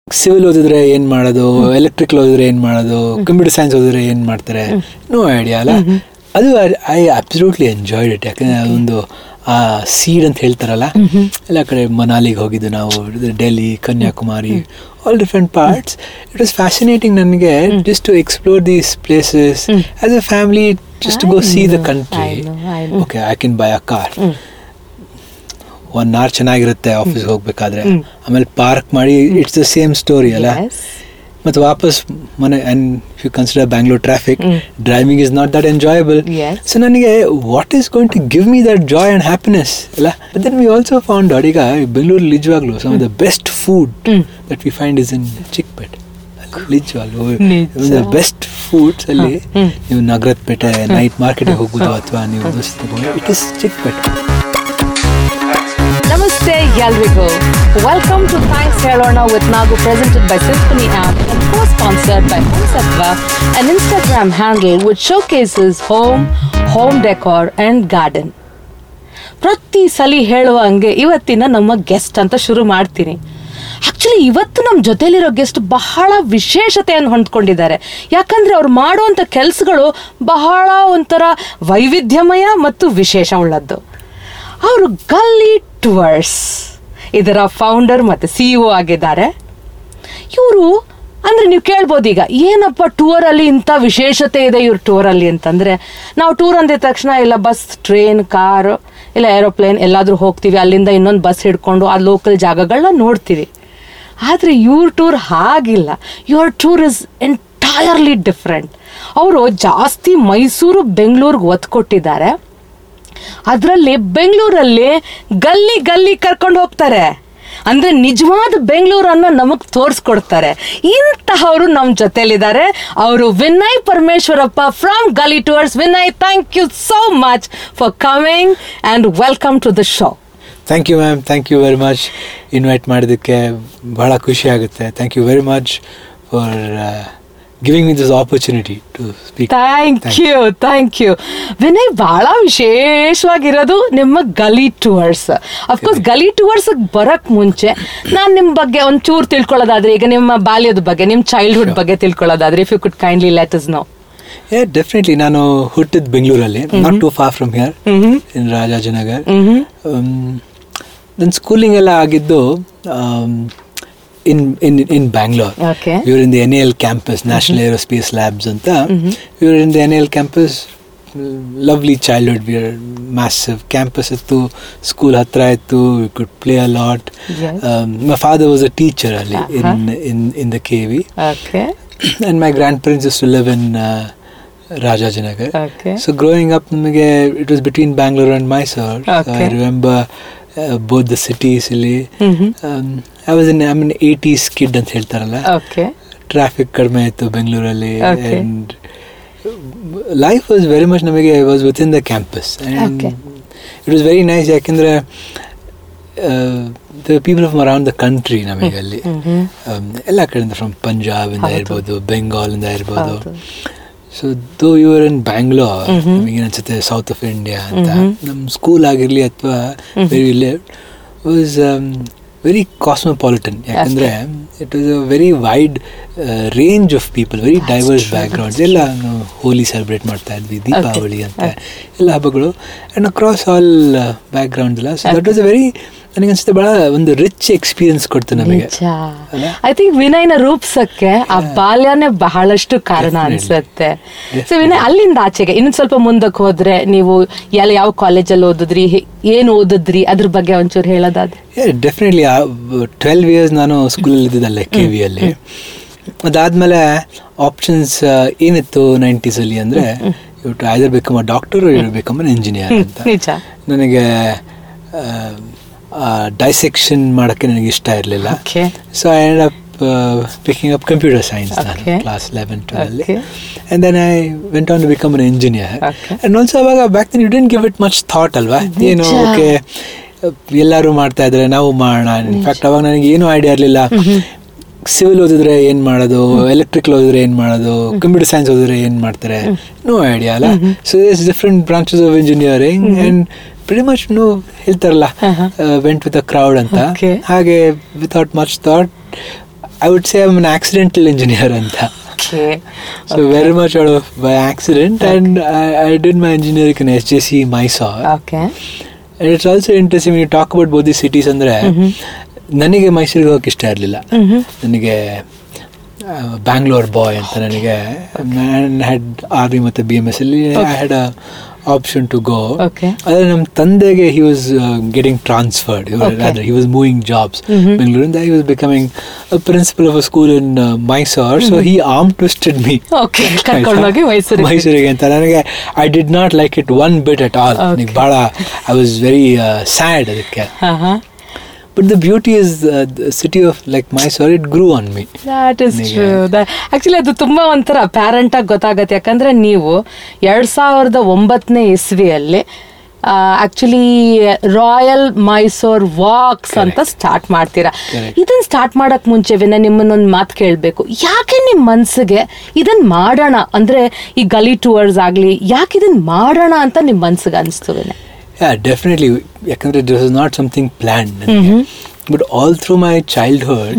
Civil ಓದಿದ್ರೆ ಏನ್ ಮಾಡೋದು ಎಲೆಕ್ಟ್ರಿಕಲ್ ಓದಿದ್ರೆ ಏನ್ ಮಾಡೋದು ಕಂಪ್ಯೂಟರ್ ಸೈನ್ಸ್ ಓದಿದ್ರೆ ಏನ್ ಮಾಡ್ತಾರೆ ನೋ ಐಡಿಯಾ ಅಲ್ಲ ಅದು ಐ ಅಬ್ಸಲ್ಯೂಟ್ಲಿ ಎಂಜಾಯ್ಡ್ ಇಟ್ ಯಾಕಂದ್ರೆ ಅದೊಂದು ಆ ಸೀಡ್ ಅಂತ ಹೇಳ್ತಾರಲ್ಲ ಎಲ್ಲ ಕಡೆ ಮನಾಲಿಗೆ ಹೋಗಿದ್ದು ನಾವು Delhi Kanyakumari all different parts it was fascinating ನನಗೆ just to explore these places as a family just to go see the country I know, I know. Okay I can buy a car one hour ಚೆನ್ನಾಗಿರುತ್ತೆ ಆಫೀಸ್ಗೆ ಹೋಗ್ಬೇಕಾದ್ರೆ ಆಮೇಲೆ park ಮಾಡಿ it's the same story ಅಲ್ಲ Yes. ಮತ್ತೆ ವಾಪಸ್ ಮನೆ and you consider Bangalore traffic driving is not that enjoyable Yes. So ನನಗೆ what is going to give me that joy and happiness ಅಲ್ಲ but then we also found out ಈಗ ಬೆಂಗಳೂರು ನಿಜವಾಗ್ಲೂ some of the best food that we find is in Chickpet ನಿಜವಾಗ್ಲೂ ನಿಜ. Best foods ಅಲ್ಲಿ ನೀವು ನಗರದ ಪೇಟೆ ನೈಟ್ ಮಾರ್ಕೆಟ್ ಹೋಗುದು ಅಥವಾ ನೀವು ದೋಸೆ ತಗೊಂಡು ಇಟ್ ಇಸ್ ಚಿಕ್ಪೇಟ್ ನಮಸ್ತೆ ಎಲ್ರಿಗೂ ವೆಲ್ಕಮ್ ಟು ಥ್ಯಾಂಕ್ಸ್ ಹೇಳೋಣ with Nagu presented by Symphony app and co-sponsored by Home Sattva, an Instagram handle which showcases home, home decor and garden. ಪ್ರತಿ ಸಲ ಹೇಳುವ ಹಂಗೆ ಇವತ್ತಿನ ನಮ್ಮ ಗೆಸ್ಟ್ ಅಂತ ಶುರು ಮಾಡ್ತೀನಿ ಆಕ್ಚುಲಿ ಇವತ್ತು ನಮ್ಮ ಜೊತೆಲಿರೋ ಗೆಸ್ಟ್ ಬಹಳ ವಿಶೇಷತೆಯನ್ನು ಹೊಂದ್ಕೊಂಡಿದ್ದಾರೆ ಯಾಕಂದ್ರೆ ಅವ್ರು ಮಾಡುವಂಥ ಕೆಲಸಗಳು ಬಹಳ ಒಂಥರ ವೈವಿಧ್ಯಮಯ ಮತ್ತು ವಿಶೇಷ ಉಳ್ಳದ್ದು ಅವರು ಗಲ್ಲಿ ಟುವರ್ಸ್ ಇದರ ಫೌಂಡರ್ ಮತ್ತು ಸಿ ಇ ಆಗಿದ್ದಾರೆ ಇವರು ಅಂದ್ರೆ ನೀವು ಕೇಳ್ಬೋದು ಈಗ ಏನಪ್ಪ ಟೂರ್ ಅಲ್ಲಿ ಇಂಥ ವಿಶೇಷತೆ ಇದೆ ಇವ್ರ ಟೂರ್ ಅಲ್ಲಿ ಅಂತಂದ್ರೆ ನಾವು ಟೂರ್ ಅಂದಿದ ತಕ್ಷಣ ಇಲ್ಲ ಬಸ್ ಟ್ರೈನ್ ಕಾರ್ ಇಲ್ಲ ಏರೋಪ್ಲೇನ್ ಎಲ್ಲಾದ್ರೂ ಹೋಗ್ತೀವಿ ಅಲ್ಲಿಂದ ಇನ್ನೊಂದು ಬಸ್ ಹಿಡ್ಕೊಂಡು ಆ ಲೋಕಲ್ ಜಾಗಗಳನ್ನ ನೋಡ್ತೀವಿ ಆದರೆ ಇವ್ರ ಟೂರ್ ಹಾಗಿಲ್ಲ your tour is entirely different ಅವರು ಜಾಸ್ತಿ ಮೈಸೂರು ಬೆಂಗಳೂರಿಗೆ ಒತ್ತು ಕೊಟ್ಟಿದ್ದಾರೆ ಅದರಲ್ಲಿ ಬೆಂಗಳೂರಲ್ಲಿ ಗಲ್ಲಿ ಗಲ್ಲಿ ಕರ್ಕೊಂಡು ಹೋಗ್ತಾರೆ ಅಂದ್ರೆ ನಿಜವಾದ ಬೆಂಗಳೂರನ್ನ ನಮಗ್ ತೋರಿಸ್ಕೊಡ್ತಾರೆ ಇಂತಹವರು ನಮ್ಮ ಜೊತೆಲಿದ್ದಾರೆ ಅವರು Vinay Parameshwarappa from Gali tours Vinay thank you so much for coming and welcome to the show thank you ma'am thank you very much invite ಮಾಡಿದ್ದಕ್ಕೆ ಬಹಳ ಖುಷಿ ಆಗುತ್ತೆ thank you very much for giving me this opportunity to speak thank you thank you Vinay ಬಹಳ ವಿಶೇಷವಾಗಿರೋದು ನಿಮ್ಮ Gali tours of course Gali tours ಬರಕ್ ಮುಂಚೆ ನಾನು ನಿಮ್ಮ ಬಗ್ಗೆ ಒಂಚೂರು ತಿಳ್ಕೊಳ್ಳೋದಾದ್ರೆ ಈಗ ನಿಮ್ಮ ಬಾಲ್ಯದ ಬಗ್ಗೆ ನಿಮ್ಮ ಚೈಲ್ಡ್ಹುಡ್ ಬಗ್ಗೆ ತಿಳ್ಕೊಳ್ಳೋದಾದ್ರೆ if you could kindly let us know yeah definitely ನಾನು ಹುಟ್ಟಿದ ಬೆಂಗಳೂರಲ್ಲಿ not too far from here in Rajajinagar ನನ್ನ ಸ್ಕೂಲಿಂಗ್ ಎಲ್ಲ ಆಗಿದ್ದು ಇನ್ in in Bangalore Okay. We were in the N L campus national aerospace labs ಅಂತ we were in the N L campus lovely childhood we were massive campus ಇತ್ತು school ಹತ್ರ ಇತ್ತು we could play a lot Yes. My father was a teacher ಅಲ್ಲಿ in in in the K V okay and my grandparents used to live in uh, Rajajinagar. Okay. So growing up, ನಮಗೆ it was between Bangalore and Mysore. So I Okay. remember uh, both the cities ಇಲ್ಲಿ. Um, I was in I'm an 80s kid ಅಂತ ಹೇಳ್ತಾರಲ್ಲ. Okay traffic ಕಡಿಮೆ ಇತ್ತು ಬೆಂಗಳೂರಲ್ಲಿ Okay. and life was very much ನಮಗೆ was with in the campus Okay. It was very nice ಯಾಕೆಂದ್ರೆ the people from around the country ನಮಗೆ ಅಲ್ಲಿ Um, ಎಲ್ಲ ಕಡೆಯಿಂದ ಫ್ರಮ್ ಪಂಜಾಬ್ ಇಂದ ಹೌದು. ಇರ್ಬೋದು ಬೆಂಗಾಲ್ ಇಂದ ಇರ್ಬೋದು ಹೌದು. ಸೊ ದೋ ಯುವರ್ ಇನ್ ಬ್ಯಾಂಗ್ಳೂರ್ ನಮಗೆ ಅನ್ಸುತ್ತೆ ಸೌತ್ ಆಫ್ ಇಂಡಿಯಾ ಅಂತ ನಮ್ಮ ಸ್ಕೂಲ್ ಆಗಿರ್ಲಿ ಅಥವಾ ವೆರಿ ವಾಸ್ ವೆರಿ ಕಾಸ್ಮೋಪಾಲಿಟನ್ ಯಾಕಂದ್ರೆ it was a very wide range of people very diverse backgrounds ಎಲ್ಲ ನಾವು ಹೋಲಿ ಸೆಲೆಬ್ರೇಟ್ ಮಾಡ್ತಾ ಇದ್ವಿ ದೀಪಾವಳಿ ಅಂತ ಎಲ್ಲ ಹಬ್ಬಗಳು and across all background ಎಲ್ಲ so that was a very ನನಗೆ ಅನ್ಸುತ್ತೆ ಬಹಳ ಒಂದು ರಿಚ್ ಎಕ್ಸ್ಪೀರಿಯನ್ಸ್ ಕೊಡ್ತು ನಮಗೆ ನಿಜ ಅಲ್ಲ? ಐ ಥಿಂಕ್ ವಿನಯ್ನ ರೂಪಿಸಕ್ಕೆ ಆ ಬಾಲ್ಯನೇ ಬಹಳಷ್ಟು ಕಾರಣ Definitely. ಅನ್ಸುತ್ತೆ ಸೊ ವಿನಯ್ ಅಲ್ಲಿಂದ ಆಚೆಗೆ ಇನ್ನೊಂದ್ ಸ್ವಲ್ಪ ಮುಂದಕ್ಕೆ ಹೋದ್ರೆ ನೀವು ಎಲ್ಲ ಯಾವ ಕಾಲೇಜಲ್ಲಿ ಓದಿದ್ರಿ ಹೆ- ಏನ್ ಓದಿದ್ರಿ ಅದ್ರ ಬಗ್ಗೆ ಒಂಚೂರು ಹೇಳೋದಾದ್ರೆ ಡೆಫಿನೆಟ್ಲಿ ಟ್ವೆಲ್ವ್ ಇಯರ್ಸ್ ನಾನು ಸ್ಕೂಲಲ್ಲಿ ಇದ್ದಿದ್ದಲ್ಲೇ ಕೆ ವಿಯಲ್ಲಿ ಅದಾದ್ಮೇಲೆ ಆಪ್ಷನ್ಸ್ ಏನಿತ್ತು ನೈಂಟೀಸಲ್ಲಿ ಅಂದರೆ ಇವತ್ತು ಐದರ್ ಬೇಕಮ್ಮ ಡಾಕ್ಟರ್ ಇವ್ರು ಬೇಕಮ್ಮ ಇಂಜಿನಿಯರ್ ಅಂತ ನಿಜ ನನಗೆ ಡೈಸೆಕ್ಷನ್ ಮಾಡೋಕ್ಕೆ ನನಗೆ ಇಷ್ಟ ಇರಲಿಲ್ಲ Okay. So I end up picking up computer science ನಾನು Okay. Class eleven twelve Okay. And then I went on to become an engineer Okay. And also ಅವಾಗ back then you didn't give it much thought ಅಲ್ವಾ ಏನು ನಿಜ. Okay ಎಲ್ಲರೂ ಮಾಡ್ತಾ ಇದ್ದಾರೆ ನಾವು ಮಾಡೋಣ ಇನ್ಫ್ಯಾಕ್ಟ್ ಅವಾಗ ನನಗೆ ಏನೂ ಐಡಿಯಾ ಇರಲಿಲ್ಲ ಸಿವಿಲ್ ಓದಿದ್ರೆ ಏನ್ ಮಾಡೋದು ಎಲೆಕ್ಟ್ರಿಕಲ್ ಓದಿದ್ರೆ ಏನ್ ಮಾಡೋದು ಕಂಪ್ಯೂಟರ್ ಸೈನ್ಸ್ ಓದಿದ್ರೆ ಏನ್ ಮಾಡ್ತಾರೆ ನೋ ಐಡಿಯಾ ಅಲ್ಲ so this different branches of engineering and pretty much no ಹೇಳ್ತಾರಲ್ಲ ವೆಂಟ್ ವಿತ್ ಅ ಕ್ರೌಡ್ ಅಂತ Okay. ಹಾಗೆ without much thought I would say I'm an accidental engineer ಅಂತ okay so very much out of by accident and I did my engineering in S J C Mysore okay and it's also interesting you talk about both the cities ಅಂದರೆ ನನಗೆ ಮೈಸೂರಿಗೆ ಹೋಗಕ್ಕೆ ಇಷ್ಟ ಇರಲಿಲ್ಲ ನನಗೆ Bangalore boy ಅಂತ ನನಗೆ ಹ್ಯಾಡ್ ಆರ್ಮಿ ಮತ್ತು ಬಿ ಎಮ್ ಎಸ್ ಅಲ್ಲಿ I had a option to go Okay. ಆದರೆ ನಮ್ಮ ತಂದೆಗೆ he was getting transferred Okay. He was moving jobs ಬೆಂಗಳೂರಿಂದ he was becoming principal of a school in Mysore so he arm twisted me okay ಕರ್ಕೊಂಡೋಗಿ ಮೈಸೂರಿಗೆ ಮೈಸೂರಿಗೆ ಅಂತ ನನಗೆ I did not like it one bit at all Okay. ನನಗೆ ಭಾಳ I was very sad ಅದಕ್ಕೆ ಹಾ ಹಾ but the beauty is city of like Mysore it grew on me that is ನನಗೆ- ಟ್ರೂ ಆಕ್ಚುಲಿ ಅದು ತುಂಬಾ ಒಂಥರ ಪ್ಯಾರೆಂಟ್ ಆಗಿ ಗೊತ್ತಾಗತ್ತೆ ಯಾಕಂದ್ರೆ ನೀವು ಎರಡ್ ಸಾವಿರದ ಒಂಬತ್ತನೇ ಇಸ್ವಿಯಲ್ಲಿ ಆಕ್ಚುಲಿ ರಾಯಲ್ ಮೈಸೂರ್ ವಾಕ್ಸ್ ಅಂತ ಸ್ಟಾರ್ಟ್ ಮಾಡ್ತೀರಾ Correct. ಇದನ್ನ ಸ್ಟಾರ್ಟ್ ಮಾಡಕ್ ಮುಂಚೆ ವಿನ ನಿಮ್ಮನ್ನೊಂದು ಮಾತು ಕೇಳಬೇಕು ಯಾಕೆ ನಿಮ್ಮ ಮನ್ಸಿಗೆ ಇದನ್ನ ಮಾಡೋಣ ಅಂದ್ರೆ ಈ ಗಲಿ ಟೂರ್ಸ್ ಆಗ್ಲಿ ಯಾಕೆ ಇದನ್ನ ಮಾಡೋಣ ಅಂತ ನಿಮ್ಮ ಮನ್ಸಿಗೆ ಅನಿಸ್ತು ವಿನಯ್ ಯಾ ಡೆಫಿನೆಟ್ಲಿ ಯಾಕಂದರೆ this is not something plan but all through my childhood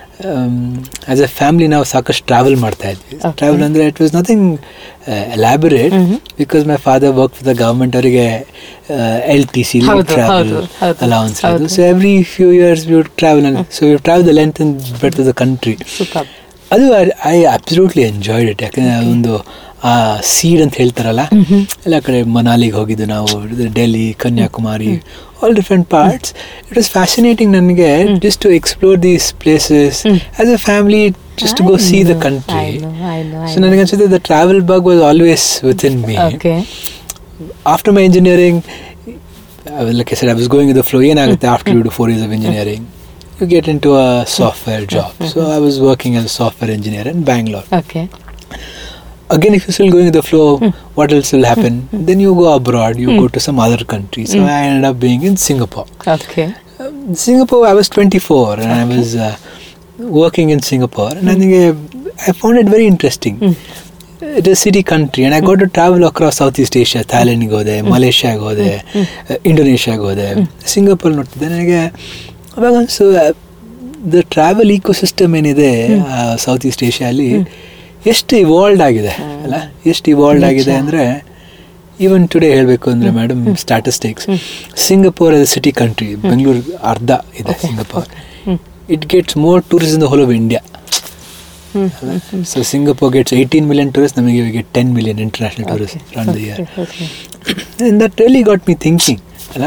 as a family ನಾವು ಸಾಕಷ್ಟು ಟ್ರಾವೆಲ್ ಮಾಡ್ತಾ ಇದ್ವಿ Okay. ಟ್ರಾವೆಲ್ ಅಂದರೆ it was nothing elaborate because my father work for the government ಅವರಿಗೆ ಎಲ್ ಟಿ ಸಿ ಹೌದು, travel ಹೌದು, ಹೌದು, allowance ಹೌದು. So every few years we would travel so we travel the length and breadth of the country super ಅದು I absolutely enjoyed it ಯಾಕಂದರೆ ಅದೊಂದು ಆ seed ಅಂತ ಹೇಳ್ತಾರಲ್ಲ ಎಲ್ಲ ಕಡೆ ಮನಾಲಿಗೆ ಹೋಗಿದ್ದು ನಾವು Delhi Kanyakumari all different parts it was fascinating ನನಗೆ just to explore these places as a family just go see the country I know, I know, I so ನನಗೆ ಅನ್ಸುತ್ತೆ the travel bug was always within me okay after my engineering, I was, like I said, I was going with the flow. ಏನಾಗುತ್ತೆ after you do four years of engineering, you get into a software job. So I was working as a software engineer in Bangalore. Okay Again, if you're still going with the flow, what else will happen? Then you go abroad, you go to some other country. So I ended up being in Singapore. Okay Um, Singapore, I was 24 and I was uh, working in Singapore, and I think uh, I found it very interesting. It is a city country, and I got to travel across Southeast Asia. ಥಾಯ್ಲೆಂಡ್ಗೆ ಹೋದೆ ಮಲೇಷ್ಯಾಗೆ ಹೋದೆ ಇಂಡೋನೇಷ್ಯಾಗೆ ಹೋದೆ Singapore ನೋಡ್ತಿದ್ದೆ ನನಗೆ ಅವಾಗ ಅನ್ಸು ದ ಟ್ರಾವೆಲ್ ಇಕೋಸಿಸ್ಟಮ್ ಏನಿದೆ ಸೌತ್ ಈಸ್ಟ್ ಏಷ್ಯಾಲಿ ಎಷ್ಟು ಇವಾಲ್ಡ್ ಆಗಿದೆ ಅಲ್ಲ ಎಷ್ಟು ಇವಾಲ್ಡ್ ಆಗಿದೆ ಅಂದರೆ ಈವನ್ ಟುಡೇ ಹೇಳಬೇಕು ಅಂದರೆ madam statistics Singapore as city country Bengaluru ಅರ್ಧ ಇದೆ Singapore it gets more tourist in the whole of India so Singapore gets eighteen million tourist ನಮಗೆ get ten million international tourist run the year and that really got me thinking ಅಲ್ಲ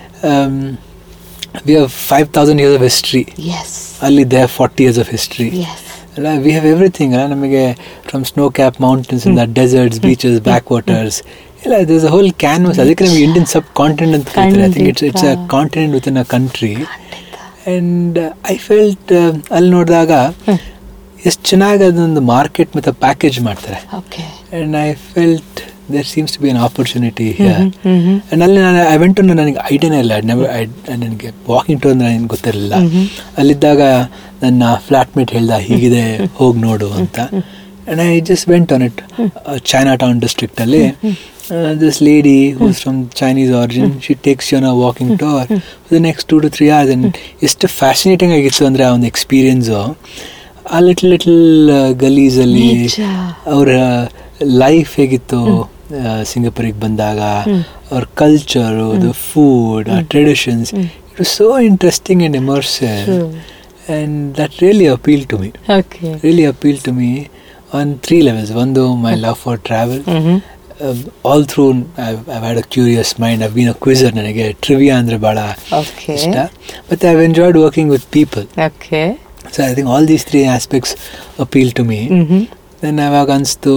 we have five thousand years of history yes ಅಲ್ಲಿ they forty years of history yes ಅಲ್ಲ we have everything ಅಲ್ಲ ನಮಗೆ from snow cap mountains ಇಂದ deserts beaches backwaters ಇಲ್ಲ this whole canvas ಅದಕ್ಕೆ ನಮಗೆ Indian subcontinent ಅಂತ ಕರೀತಾರೆ I think it's it's a ಖಂಡಿತ. Continent within a country and I felt ಅಲ್ಲಿ ನೋಡಿದಾಗ ಎಷ್ಟು ಚೆನ್ನಾಗಿ ಅದೊಂದು ಮಾರ್ಕೆಟ್ ಮತ್ತು ಪ್ಯಾಕೇಜ್ ಮಾಡ್ತಾರೆ okay and I felt there seems to be an opportunity here. And ಅಲ್ಲಿ ನಾನು ಐ ವೆಂಟ್ ಟು ನನಗೆ ಐಡಿಯಾನೇ ಇಲ್ಲ ನೆವರ್ ಐ ನನಗೆ ವಾಕಿಂಗ್ ಟು ಅಂದ್ರೆ ನನಗೆ ಗೊತ್ತಿರಲಿಲ್ಲ ಅಲ್ಲಿದ್ದಾಗ ನನ್ನ ಫ್ಲಾಟ್ಮೇಟ್ ಹೇಳ್ದ ಹೀಗಿದೆ ಹೋಗಿ ನೋಡು ಅಂತ and I just went on it Chinatown ಡಿಸ್ಟ್ರಿಕ್ಟಲ್ಲಿ this lady who's from Chinese origin she takes you on a walking tour the next two to three hours and ಎಷ್ಟು ಫ್ಯಾಸಿನೇಟಿಂಗ್ ಆಗಿತ್ತು ಅಂದರೆ ಆ ಒಂದು ಎಕ್ಸ್ಪೀರಿಯನ್ಸು ಆ ಲಿಟ್ಲ್ ಲಿಟ್ಲ್ ಗಲೀಸಲ್ಲಿ ನಿಜ. ಅವರ life ಹೇಗಿತ್ತು ಸಿಂಗಪುರಿಗೆ ಬಂದಾಗ ಅವ್ರ ಕಲ್ಚರು ದ ಫುಡ್ ಆ traditions it was so interesting and immersive True. And that really appeal to me okay really appeal to me on three levels ಒಂದು my love for travel all through I had a curious mind I been a quizzer ನನಗೆ trivia ಅಂದರೆ ಭಾಳ okay ಇಷ್ಟ ಮತ್ತು I enjoyed working with people okay so I think all these three aspects appeal to me then ಅವಾಗ ಅನಿಸ್ತು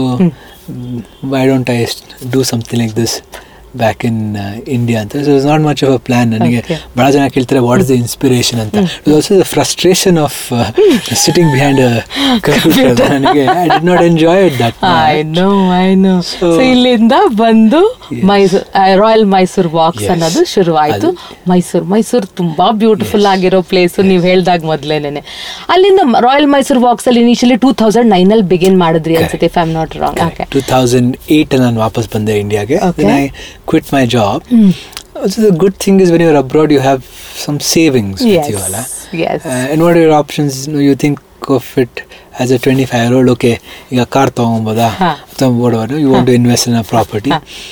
why don't I do something like this back in India ಅಂತ so is not much of a plan ನನಗೆ Okay. ಭಾಳ ಜನ ಕೇಳ್ತಾರೆ what is the inspiration ಅಂತ it also the frustration of sitting behind computer ನನಗೆ I did not enjoy it that I know I know So- so ಇಲ್ಲಿಂದ ಬಂದು Yes. Mysore royal Mysore walks Yes. ಅನ್ನೋದು ಶುರು ಆಯ್ತು ಅದು- ಮೈಸೂರು ಮೈಸೂರು ತುಂಬಾ ಬ್ಯೂಟಿಫುಲ್ ಆಗಿರೋ ಪ್ಲೇಸ್ ನೀವು ಹೇಳ್ದಾಗ ಮೊದ್ಲೇನೆ ಅಲ್ಲಿಂದ ರಾಯಲ್ ಮೈಸೂರ್ ವಾಕ್ಸ್ ಅಲ್ಲಿ ಇನಿಷಿಯಲಿ ಟೂ ತೌಸಂಡ್ ನೈನ್ ಅಲ್ಲಿ ಬಿಗಿನ್ ಮಾಡಿದ್ರಿ ಅನ್ಸುತ್ತೆ if I am not wrong okay two thousand eight ನಾನು ವಾಪಸ್ ಬಂದೆ ಇಂಡಿಯಾಗೆ Okay. Then I quit my job Also, the good thing is when you're abroad, you have some savings with you, ಅಲ್ಲ yes yes Uh, and what are your options? You, know, you think, of it as a twenty five year old okay ಈಗ car ತೊಗೊಬೋದಾ ಹಾ. ಅಥವಾ whatever, you want to invest in a property.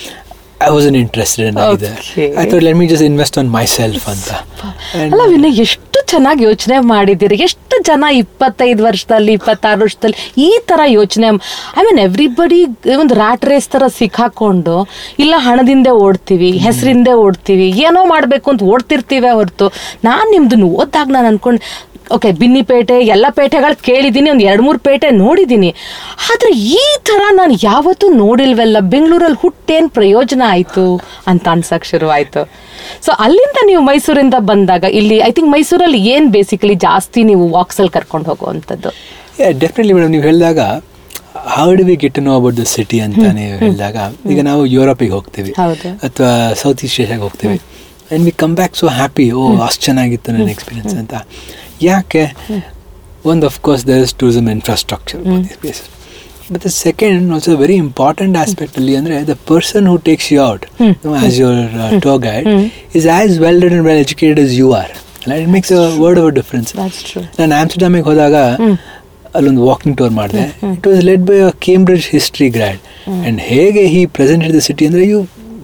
I wasn't interested in either. Okay. I thought, let me just invest on myself ಅಂತ And- ಅಲ್ಲ ವಿನಯ್ ಎಷ್ಟು ಚೆನ್ನಾಗಿ ಯೋಚನೆ ಮಾಡಿದ್ದೀರಿ ಎಷ್ಟು ಜನ ಇಪ್ಪತ್ತೈದು ವರ್ಷದಲ್ಲಿ ಇಪ್ಪತ್ತಾರು ವರ್ಷದಲ್ಲಿ ಈ ತರ ಯೋಚನೆ ಐ ಮೀನ್ ಎವ್ರಿಬಡಿ ಒಂದು ರ್ಯಾಟ್ ರೇಸ್ ತರ ಸಿಕ್ಕಾಕೊಂಡು ಇಲ್ಲ ಹಣದಿಂದೆ ಓಡ್ತೀವಿ ಹೆಸರಿಂದೆ ಓಡ್ತೀವಿ ಏನೋ ಮಾಡ್ಬೇಕು ಅಂತ ಓಡ್ತಿರ್ತೀವಿ ಹೊರತು ನಾನ್ ನಿಮ್ದನ್ನ ಓದ್ದಾಗ ನಾನು ಅನ್ಕೊಂಡ್ ಓಕೆ ಬಿನ್ನಿಪೇಟೆ ಎಲ್ಲ ಪೇಟೆಗಳು ಕೇಳಿದ್ದೀನಿ ಒಂದು ಎರಡು ಮೂರು ಪೇಟೆ ನೋಡಿದ್ದೀನಿ ಆದ್ರೆ ಈ ತರ ನಾನು ಯಾವತ್ತೂ ನೋಡಿಲ್ವಲ್ಲ ಬೆಂಗಳೂರಲ್ಲಿ ಹುಟ್ಟೇನ್ ಪ್ರಯೋಜನ ಆಯ್ತು ಅಂತ ಅನ್ಸಕ್ ಶುರುವಾಯ್ತು ಸೊ ಅಲ್ಲಿಂದ ನೀವು ಮೈಸೂರಿಂದ ಬಂದಾಗ ಇಲ್ಲಿ ಐ ಥಿಂಕ್ ಮೈಸೂರಲ್ಲಿ ಏನ್ ಬೇಸಿಕಲಿ ಜಾಸ್ತಿ ನೀವು ವಾಕ್ಸ್ ಅಲ್ಲಿ ಕರ್ಕೊಂಡು ಹೋಗುವಂಥದ್ದು ಡೆಫಿನೆಟ್ಲಿ ಮೇಡಮ್ ನೀವು ಹೇಳಿದಾಗ how do we get to know about the city ಅಂತ ನೀವು ಹೇಳಿದಾಗ ಈಗ ನಾವು ಯುರೋಪಿಗೆ ಹೋಗ್ತೀವಿ ಹೌದು. ಅಥವಾ ಸೌತ್ ಈಸ್ಟ್ ಏಷ್ಯಾಗೆ ಹೋಗ್ತೀವಿ and we come back so happy ಓ ಅಷ್ಟು ಚೆನ್ನಾಗಿತ್ತು ನನ್ನ ಎಕ್ಸ್ಪೀರಿಯನ್ಸ್ ಅಂತ ಯಾಕೆ ಒಂದು of course there is tourism infrastructure places but the second also very important aspect ಅಲ್ಲಿ ಅಂದರೆ the person who takes you out as your tour guide is as well read and well educated as you are it makes a word of difference That's true. ನಾನು ಆಮ್ಸ್ಟರ್ಡಾಮಿಗೆ ಹೋದಾಗ ಅಲ್ಲೊಂದು walking tour ಮಾಡಿದೆ it was led by a Cambridge history grad and ಹೇಗೆ he presented the city ಅಂದರೆ you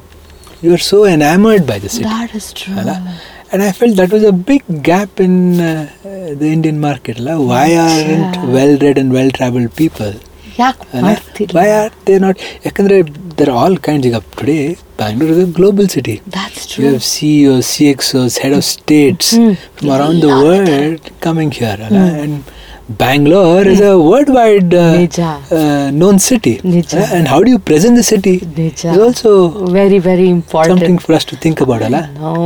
you are so enamoured by the city That is true. ಅಲ್ಲ and I felt that was a big gap in the Indian market ಅಲ್ಲ why are well read and well travelled people ಯಾಕೆ ಮಾಡ್ತೀರಿ why are they not ಯಾಕಂದರೆ there all kinds ಈಗ today Bangalore is a global city That's You true. have CEOs, CXOs, head of states from around the world coming here. ಅಲ್ಲ? And Bangalore is a worldwide uh, ನಿಜ. uh, known city. ನಿಜ. ಅಲ್ಲ? And how do you present the city ನಿಜ. is also very very important something for us to think about. ಅಲ್ಲ?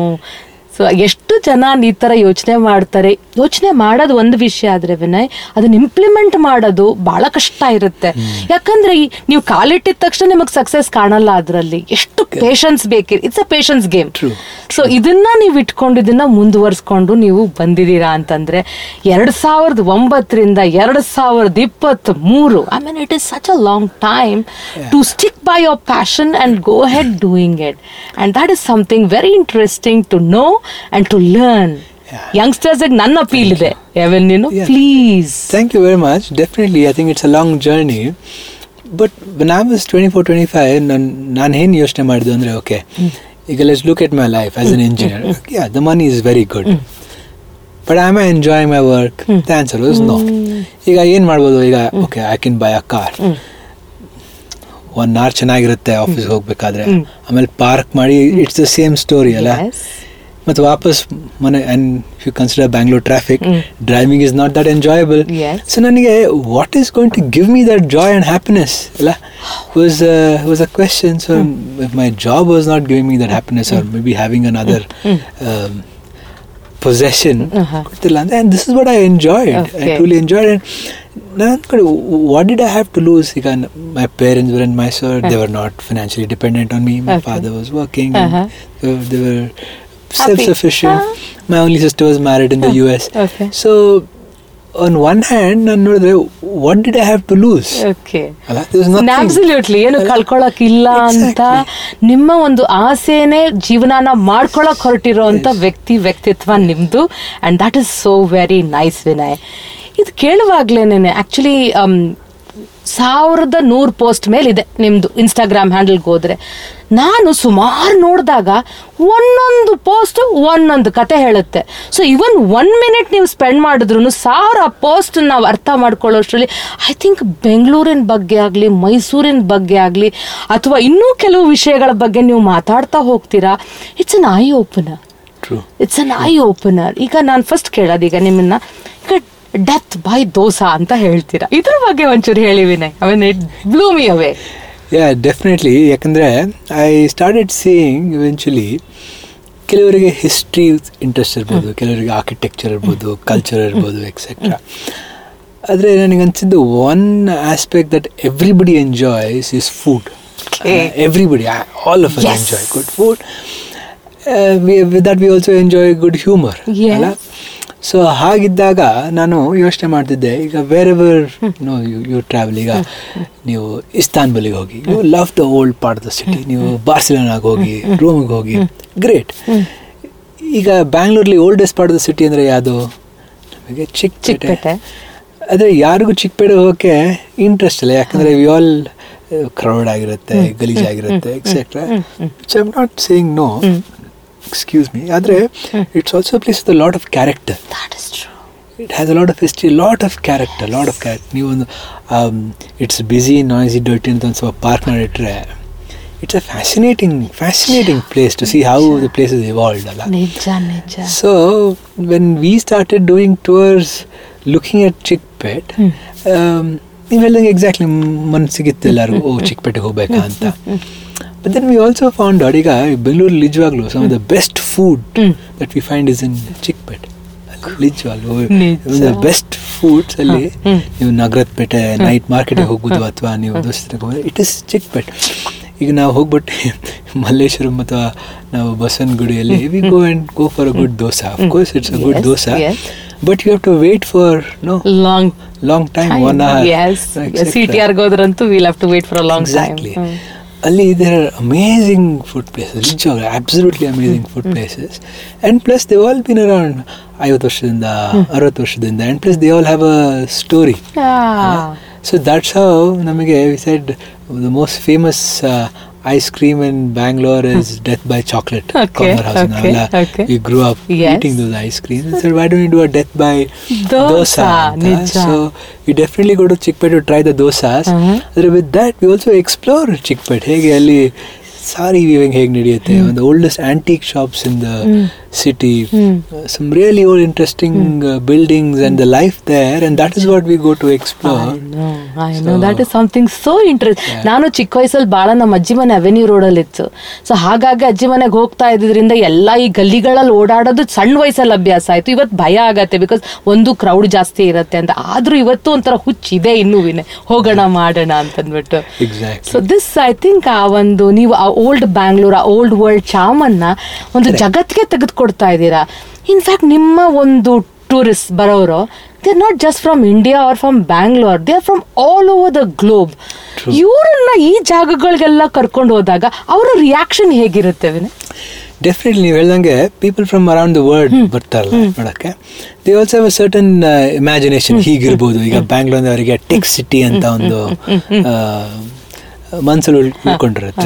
So ಎಷ್ಟು ಜನ ಈ ತರ ಯೋಚನೆ ಮಾಡ್ತಾರೆ ಯೋಚನೆ ಮಾಡೋದು ಒಂದು ವಿಷಯ ಆದ್ರೆ ವಿನಯ್ ಅದನ್ನ ಇಂಪ್ಲಿಮೆಂಟ್ ಮಾಡೋದು ಬಹಳ ಕಷ್ಟ ಇರುತ್ತೆ ಯಾಕಂದ್ರೆ ಈ- ನೀವು ಕಾಲಿಟ್ಟಿದ ತಕ್ಷಣ ನಿಮಗೆ ಸಕ್ಸಸ್ ಕಾಣಲ್ಲ ಅದರಲ್ಲಿ ಎಷ್ಟು ಪೇಷನ್ಸ್ ಬೇಕಿ it's a patience game True. So ಇದನ್ನ ನೀವು ಇಟ್ಕೊಂಡು ಇದನ್ನ ಮುಂದುವರ್ಸ್ಕೊಂಡು ನೀವು ಬಂದಿದ್ದೀರಾ ಅಂತಂದ್ರೆ ಎರಡ್ ಸಾವಿರದ ಒಂಬತ್ತರಿಂದ ಎರಡ್ ಸಾವಿರದ ಇಪ್ಪತ್ತ್ ಮೂರು I mean it is such a long time to stick by your passion and go head doing it and that is something very interesting to know and to learn Yeah. Youngsters ನನ್ನ appeal ಇದೆ even ನೀನು Yeah. Please Thank you very much. Definitely, I think it's a long journey. But when I was 24, 25, ನಾನು ನಾನು ಏನು ಯೋಚನೆ ಮಾಡಿದೆ ಅಂದರೆ okay ಈಗ let's look at my life as an engineer yeah the money is very good but I am enjoy my work the answer was no ಈಗ ಏನು ಮಾಡ್ಬೋದು ಈಗ okay I can buy a car one hour ಚೆನ್ನಾಗಿರುತ್ತೆ ಆಫೀಸ್ಗೆ ಹೋಗ್ಬೇಕಾದ್ರೆ ಆಮೇಲೆ park ಮಾಡಿ it's the same story ಅಲ್ಲ ಮತ್ತು ವಾಪಸ್ ಮನೆ and you consider Bangalore traffic driving is not that enjoyable Yes. So ನನಗೆ what is going to give me that joy and happiness ಅಲ್ಲ was was a question so my job was not giving me that happiness or maybe having another possession Uh-huh. ಗೊತ್ತಿಲ್ಲ ಅಂದರೆ and this is what I enjoyed I Okay. Truly enjoyed and ನಾನು ಅಂದ್ಕೊಂಡು what did I have to loose ಈಗ my parents were in Mysore they were not financially dependent on me my Okay. Father was working Uh-huh. they were Happy. self-sufficient. My only sister was married in the US. Okay. So, on one hand, ನಾನು ನೋಡಿದ್ರೆ what did I have to lose? Okay ಅಲ್ಲ there was nothing. Absolutely ಏನು ಕಳ್ಕೊಳಕ್ ಇಲ್ಲ ಅಂತ Exactly. ನಿಮ್ಮ ಒಂದು ಆಸೆನೆ ಜೀವನಾನ ಮಾಡ್ಕೊಳಕ್ ಹೊರಟಿರೋ ಅಂತ ವ್ಯಕ್ತಿ ವ್ಯಕ್ತಿತ್ವ ನಿಮ್ದು and that is so very nice Vinay ಇದು ಕೇಳುವಾಗ್ಲೇನೆ ಆಕ್ಚುಲಿ ಸಾವಿರದ ನೂರು ಪೋಸ್ಟ್ ಮೇಲಿದೆ ನಿಮ್ದು ಇನ್ಸ್ಟಾಗ್ರಾಮ್ ಹ್ಯಾಂಡಲ್ಗೆ ಹೋದ್ರೆ ನಾನು ಸುಮಾರು ನೋಡಿದಾಗ ಒಂದೊಂದು ಪೋಸ್ಟ್ ಒಂದೊಂದು ಕತೆ ಹೇಳುತ್ತೆ ಸೊ ಇವನ್ ಒನ್ ಮಿನಿಟ್ ನೀವು ಸ್ಪೆಂಡ್ ಮಾಡಿದ್ರು ಸಾವಿರ ಪೋಸ್ಟ್ ನಾವು ಅರ್ಥ ಮಾಡ್ಕೊಳ್ಳೋಷ್ಟರಲ್ಲಿ ಐ ಥಿಂಕ್ ಬೆಂಗಳೂರಿನ ಬಗ್ಗೆ ಆಗಲಿ ಮೈಸೂರಿನ ಬಗ್ಗೆ ಆಗಲಿ ಅಥವಾ ಇನ್ನೂ ಕೆಲವು ವಿಷಯಗಳ ಬಗ್ಗೆ ನೀವು ಮಾತಾಡ್ತಾ ಹೋಗ್ತೀರಾ it's an eye opener True. It's an eye opener ಈಗ ನಾನು ಫಸ್ಟ್ ಕೇಳೋದು ಈಗ ನಿಮ್ಮನ್ನ ಈಗ ಡೆತ್ ಬೈ ದೋಸಾ ಅಂತ ಹೇಳ್ತೀರಾ ಇದ್ರ ಬಗ್ಗೆ ಒಂಚೂರು ಹೇಳಿ Vinay I mean it blew me away yeah definitely ಯಾಕಂದರೆ ಐ ಸ್ಟಾರ್ಟೆಡ್ ಸೀಯಿಂಗ್ ಇವೆಂಚುಲಿ ಕೆಲವರಿಗೆ ಹಿಸ್ಟ್ರಿ ಇಂಟ್ರೆಸ್ಟ್ ಇರ್ಬೋದು ಕೆಲವರಿಗೆ ಆರ್ಕಿಟೆಕ್ಚರ್ ಇರ್ಬೋದು ಕಲ್ಚರ್ ಇರ್ಬೋದು ಎಕ್ಸೆಟ್ರಾ ಆದರೆ ನನಗೆ ಅನ್ಸಿದ್ದು one aspect that everybody enjoys is food Okay. Everybody all of Yes. Enjoy good food with that we also enjoy good humour Yes. ಅಲ್ಲ ಸೊ ಹಾಗಿದ್ದಾಗ ನಾನು ಯೋಚನೆ ಮಾಡ್ತಿದ್ದೆ ಈಗ wherever no you you travel ಈಗ ನೀವು ಇಸ್ತಾನ್ಬುಲಿಗೆ ಹೋಗಿ you love the old part of the city ನೀವು ಬಾರ್ಸಿಲೋನಾಗ ಹೋಗಿ ರೋಮಿಗೆ ಹೋಗಿ ಗ್ರೇಟ್ ಈಗ ಬ್ಯಾಂಗ್ಳೂರ್ಲಿ oldest part of the city ಅಂದರೆ ಯಾವುದು ನಮಗೆ ಚಿಕ್ಕ ಚಿಕ್ಕಪೇಟೆ. ಆದರೆ ಯಾರಿಗೂ ಚಿಕ್ಕಪೇಟೆ ಹೋಗೋಕ್ಕೆ ಇಂಟ್ರೆಸ್ಟ್ ಇಲ್ಲ ಯಾಕಂದರೆ ವಿ ಆಲ್ ಕ್ರೌಡ್ ಆಗಿರುತ್ತೆ ಗಲೀಜಾಗಿರುತ್ತೆ etcetera which I'm not saying no excuse me ಆದರೆ it's also place the lot of character That is true. It has a lot of history lot of character lot of character ನೀವೊಂದು it's busy noisy dirty ಅಂತ ಒಂದು ಸ್ವಲ್ಪ park ಮಾಡಿಟ್ರೆ it's a fascinating fascinating place to see how the place is evolved ಅಲ್ಲ ನಿಜ ನಿಜ so when we started doing tours looking at Chickpet ನೀವು ಹೇಳ್ದಂಗೆ ಎಕ್ಸಾಕ್ಟ್ಲಿ ಮನಸ್ಸಿಗಿತ್ತು ಎಲ್ಲರಿಗೂ ಓ ಚಿಕ್ಕಪೇಟೆಗೆ ಹೋಗ್ಬೇಕಾ ಅಂತ but then we also found out ಈಗ ಬೆಂಗಳೂರು ನಿಜವಾಗ್ಲೂ some of the best food hmm. That we find is in Chickpete ನಿಜವಾಗ್ಲೂ ನಿಜ. ಬೆಸ್ಟ್ ಫುಡ್ಸ್ ಅಲ್ಲಿ ಹ್ಮ್. ನೀವು ನಗರದ ಪೇಟೆ ನೈಟ್ ಮಾರ್ಕೆಟಿಗೆ ಹೋಗೋದು ಅಥವಾ ನೀವು ದೋಸ್ತಿಗೆ ಹೋಗೋದು ಇಟ್ ಇಸ್ ಚಿಕ್ಕಪೇಟೆ ಈಗ ನಾವು ಹೋಗ್ಬಿಟ್ಟು ಮಲ್ಲೇಶ್ವರಂ ಅಥವಾ ನಾವು ಬಸವನಗುಡಿಯಲ್ಲಿ we go and go for a good dosa of course it's a good Yes, dosa yes. But you have to wait for no long long time one S C T R ಹೋದ್ರಂತೂ will have to wait for a long time exactly ಅಲ್ಲಿ there are amazing food places ನಿಜವಾಗ್ಲೂ absolutely amazing food places and plus they all been around ಐವತ್ತು ವರ್ಷದಿಂದ ಅರವತ್ತು ವರ್ಷದಿಂದ and plus they all have a story so that's how ನಮಗೆ we said the most famous ice cream in Bangalore is death by chocolate Okay, corner house okay, ನಾವೆಲ್ಲ okay. We grew up Yes. Eating those ice cream sir why don't do a death by Dosa, dosa ನಿಜ. So we definitely go to Chickpete to try the dosas Uh-huh. ಆದರೆ with that we also explore Chickpete ಹೇಗೆ ಅಲ್ಲಿ sari weaving ಹೇಗೆ ನಡೆಯುತ್ತೆ ಒಂದು oldest antique shops in the city Hmm. Some really old interesting buildings and the life there and that is what we go to explore I know So- that is something so interest Yeah. ನಾನು ಚಿಕ್ಕ ವಯಸ್ಸಲ್ಲಿ ಭಾಳ ನಮ್ಮ ಅಜ್ಜಿ ಮನೆ avenue ರೋಡಲ್ಲಿ ಇತ್ತು so ಹಾಗಾಗಿ ಅಜ್ಜಿ ಮನೆಗೆ ಹೋಗ್ತಾ ಇದ್ದಿದ್ರಿಂದ ಎಲ್ಲ ಈ ಗಲ್ಲಿಗಳಲ್ಲಿ ಓಡಾಡೋದು ಸಣ್ಣ ವಯಸ್ಸಲ್ಲಿ ಅಭ್ಯಾಸ ಆಯ್ತು ಇವತ್ತು ಭಯ ಆಗತ್ತೆ ಬಿಕಾಸ್ ಒಂದು ಕ್ರೌಡ್ ಜಾಸ್ತಿ ಇರುತ್ತೆ ಅಂತ ಆದ್ರೂ ಇವತ್ತು ಒಂಥರ ಹುಚ್ಚಿದೆ ಇನ್ನೂ ವಿನೆ ಹೋಗೋಣ ಮಾಡೋಣ ಅಂತಂದ್ಬಿಟ್ಟು exact so this I think ಆ ಒಂದು ನೀವು ಆ ಓಲ್ಡ್ ಬ್ಯಾಂಗ್ಳೂರ್ ಆ ಓಲ್ಡ್ ವರ್ಲ್ಡ್ ಚಾಮನ್ನ ಒಂದು ಜಗತ್ತಿಗೆ ತೆಗೆದುಕೊಡ್ತಾ ಇದ್ದೀರಾ ಇನ್ಫ್ಯಾಕ್ಟ್ ನಿಮ್ಮ ಒಂದು ಟೂರಿಸ್ಟ್ ಬರೋರು they are not just from India or from Bangalore they are from all over the globe ಇವರನ್ನ ಈ ಜಾಗಗಳಿಗೆಲ್ಲ ಕರ್ಕೊಂಡು ಹೋದಾಗ ಅವರ ರಿಯಾಕ್ಷನ್ ಹೇಗಿರುತ್ತೆ ವಿನಯ್ ಡೆಫಿನೆಟ್ಲಿ ನೀವು ಹೇಳ್ದಂಗೆ people from around the world ಬರ್ತಾರಲ್ಲ ನೋಡಕ್ಕೆ they also have certain imagination ಹೀಗಿರ್ಬೋದು ಈಗ ಬ್ಯಾಂಗ್ಳೂರ್ ಅವರಿಗೆ ಟೆಕ್ ಸಿಟಿ ಅಂತ ಒಂದು ಮನಸ್ಸಲ್ಲಿ ಉಳ್- ಉಳ್ಕೊಂಡಿರುತ್ತೆ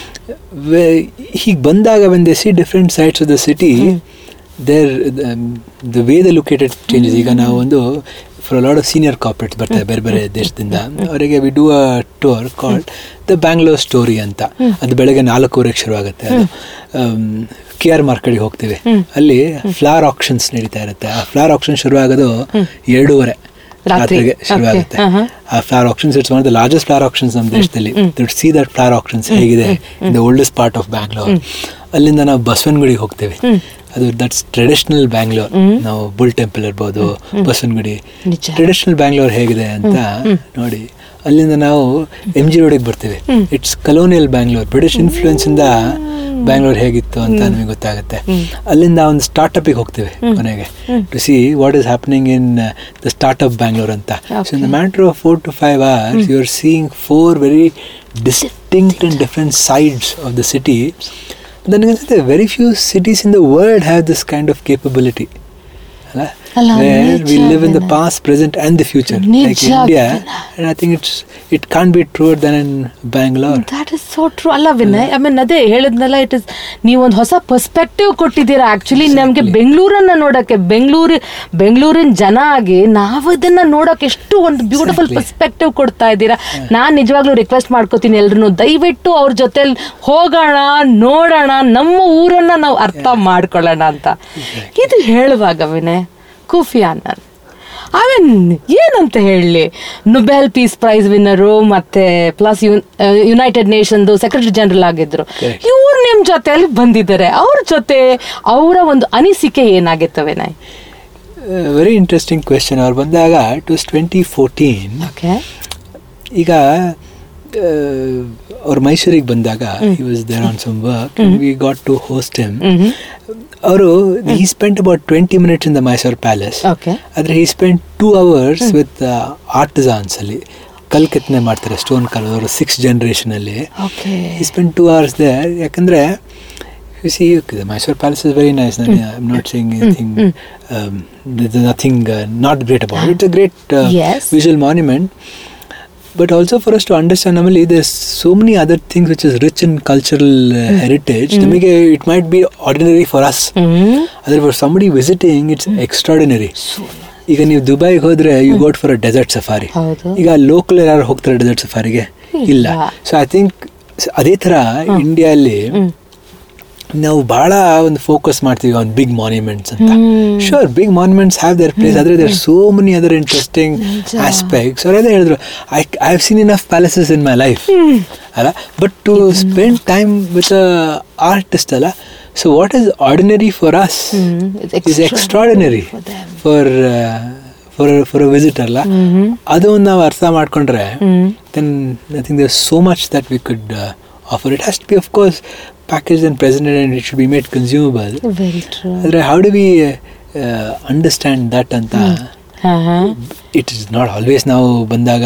ಹೀಗೆ ಬಂದಾಗ when they see different sides of the city there the way the located changes ಈಗ ನಾವು ಒಂದು for lot of senior corporates ಬರ್ತಾರೆ ಬೇರೆ ಬೇರೆ ದೇಶದಿಂದ ಅವರಿಗೆ we do a tour called the Bangalore story ಅಂತ ಅದು ಬೆಳಗ್ಗೆ ನಾಲ್ಕೂವರೆಗೆ ಶುರುವಾಗುತ್ತೆ ಅದು ಕೆ ಆರ್ ಮಾರ್ಕೆಟ್ಗೆ ಹೋಗ್ತೀವಿ ಅಲ್ಲಿ ಫ್ಲವರ್ ಆಕ್ಷನ್ಸ್ ನಡೀತಾ ಇರುತ್ತೆ ಆ ಫ್ಲವರ್ ಆಕ್ಷನ್ ಶುರುವಾಗೋದು ಎರಡೂವರೆ ರಾತ್ರಿ. ರಾತ್ರಿಗೆ Okay. ಶುರುವಾಗುತ್ತೆ Uh-huh. ಆ flower auctions it's one of the largest flower auctions ನಮ್ಮ ದೇಶದಲ್ಲಿ ಸಿ ದಟ್ ಫ್ಲವರ್ ಆಕ್ಷನ್ಸ್ ಹೇಗಿದೆ in the oldest part of Bangalore ಅಲ್ಲಿಂದ ನಾವು ಬಸವನಗುಡಿಗೆ ಹೋಗ್ತೇವೆ ಅದು ದಟ್ಸ್ ಟ್ರೆಡಿಷನಲ್ ಬ್ಯಾಂಗ್ಳೂರ್ ನಾವು ಬುಲ್ ಟೆಂಪಲ್ ಇರ್ಬೋದು ಬಸವನಗುಡಿ ನಿಜ. ಟ್ರೆಡಿಷನಲ್ ಬ್ಯಾಂಗ್ಳೂರ್ ಹೇಗಿದೆ ಅಂತ ನೋಡಿ ಅಲ್ಲಿಂದ ನಾವು ಎಮ್ ಜಿ ರೋಡಿಗೆ ಬರ್ತೀವಿ it's colonial Bangalore British influence ಇಂದ ಬ್ಯಾಂಗ್ಳೂರ್ ಹೇಗಿತ್ತು ಅಂತ ನಮಗೆ ಗೊತ್ತಾಗುತ್ತೆ ಅಲ್ಲಿಂದ ಒಂದು ಸ್ಟಾರ್ಟಪ್ಗೆ ಹೋಗ್ತೀವಿ ಕೊನೆಗೆ to see what is happening in the startup Bangalore ಅಂತ so in the matter of four to five hours you are seeing four very distinct and different sides of the city ನನಗನ್ಸುತ್ತೆ very few cities in the world have this kind of capability ಅಲ್ಲ ಅಲ್ಲ, where we ನಿಜ live in the Vinay. Past present and the future like ನಿಜ India Vinay. and I think it's it can't be truer than in Bangalore. That is so true ಅಲ್ಲ Vinay I ಮೀನ್ ಅದೇ ಹೇಳಿದ್ನಲ್ಲ it is ನೀವೊಂದು ಹೊಸ perspective ಕೊಟ್ಟಿದ್ದೀರಾ actually ನಮಗೆ ಬೆಂಗಳೂರನ್ನ ನೋಡಕ್ಕೆ ಬೆಂಗಳೂರು ಬೆಂಗಳೂರಿನ ಜನ ಆಗಿ ನಾವು ಇದನ್ನ ನೋಡಕ್ಕೆ ಎಷ್ಟು ಒಂದು ಬ್ಯೂಟಿಫುಲ್ Exactly. ಪರ್ಸ್ಪೆಕ್ಟಿವ್ ಕೊಡ್ತಾ ಇದ್ದೀರಾ ನಾನು ನಿಜವಾಗ್ಲೂ ರಿಕ್ವೆಸ್ಟ್ ಮಾಡ್ಕೋತೀನಿ ಎಲ್ರು ದಯವಿಟ್ಟು ಅವ್ರ ಜೊತೆಲಿ ಹೋಗೋಣ ನೋಡೋಣ ನಮ್ಮ ಊರನ್ನ ನಾವು ಅರ್ಥ ಮಾಡ್ಕೊಳ್ಳೋಣ ಅಂತ ಇದು ಹೇಳುವಾಗ Vinay Kofi Annan I mean ಏನಂತ ಹೇಳಲಿ ನೊಬೆಲ್ ಪೀಸ್ ಪ್ರೈಸ್ ವಿನ್ನರು ಮತ್ತೆ ಪ್ಲಸ್ ಯುನೈಟೆಡ್ ನೇಷನ್ದು ಸೆಕ್ರೆಟರಿ ಜನರಲ್ ಆಗಿದ್ರು Correct. ಇವ್ರು ನಿಮ್ ಜೊತೆಯಲ್ಲಿ ಬಂದಿದ್ದಾರೆ ಅವ್ರ ಜೊತೆ ಅವರ ಒಂದು ಅನಿಸಿಕೆ ಏನಾಗಿತ್ತು ವಿನಯ್ ವೆರಿ ಇಂಟ್ರೆಸ್ಟಿಂಗ್ ಕ್ವೆಶನ್ ಅವ್ರು ಬಂದಾಗ it was twenty fourteen okay ಈಗ ಅವ್ರು ಮೈಸೂರಿಗೆ ಬಂದಾಗ he was there on some work we got to host him ಅವರು he spent about twenty minutes in the Mysuru palace okay ಆದರೆ he spend two hours with artisans ಅಲ್ಲಿ ಕಲ್ ಕೆತ್ತನೆ ಮಾಡ್ತಾರೆ ಸ್ಟೋನ್ ಕಲ್ ಅವರು ಸಿಕ್ಸ್ ಜನರೇಷನಲ್ಲಿ ಓಕೆ ಈ ಸ್ಪೆಂಡ್ ಟೂ ಅವರ್ಸ್ ದೇರ್ ಯಾಕಂದರೆ You see, the Mysore Palace is very nice. I'm not saying anything. Um, there's nothing uh, not great about it. It's a great uh, Yes. visual monument. But also for us to understand, normally there's so many other things which is rich in cultural uh, heritage. ನಮಗೆ it might be ordinary for us. ಆದರೆ for somebody visiting, it's extraordinary. ಈಗ ನೀವು ದುಬೈಗೆ ಹೋದ್ರೆ you got for a desert safari ಹೌದು. ಈಗ local ಯಾರು ಹೋಗ್ತಾರೆ ಡೆಸರ್ಟ್ ಸಫಾರಿಗೆ ಇಲ್ಲ ಇಲ್ಲ. ಸೊ ಐ ಥಿಂಕ್ ಅದೇ ತರ ಇಂಡಿಯಾದಲ್ಲಿ ನಾವು ಬಹಳ ಒಂದು ಫೋಕಸ್ ಮಾಡ್ತೀವಿ ಆನ್ ಬಿಗ್ ಮಾನ್ಯುಮೆಂಟ್ಸ್ ಅಂತ sure big monuments have their place ಆದ್ರೆ there so many other interesting aspects ಅವ್ರು ಅದೇ ಹೇಳಿದ್ರು I I have seen enough palaces in my life ಅಲ್ಲ but to spend time with artist ಅಲ್ಲ so what is ordinary for us It's is extraordinary for them. For for for a visitor ಅಲ್ಲ ಅದು ಒಂದು ನಾವು ಅರ್ಥ ಮಾಡ್ಕೊಂಡ್ರೆ then I think there so much that we could offer it has to be of course package and presented and it should be made consumable very true ಆದರೆ how do we understand that ಅಂತ ಹಾ ಹಾ it is not always ನಾವು ಬಂದಾಗ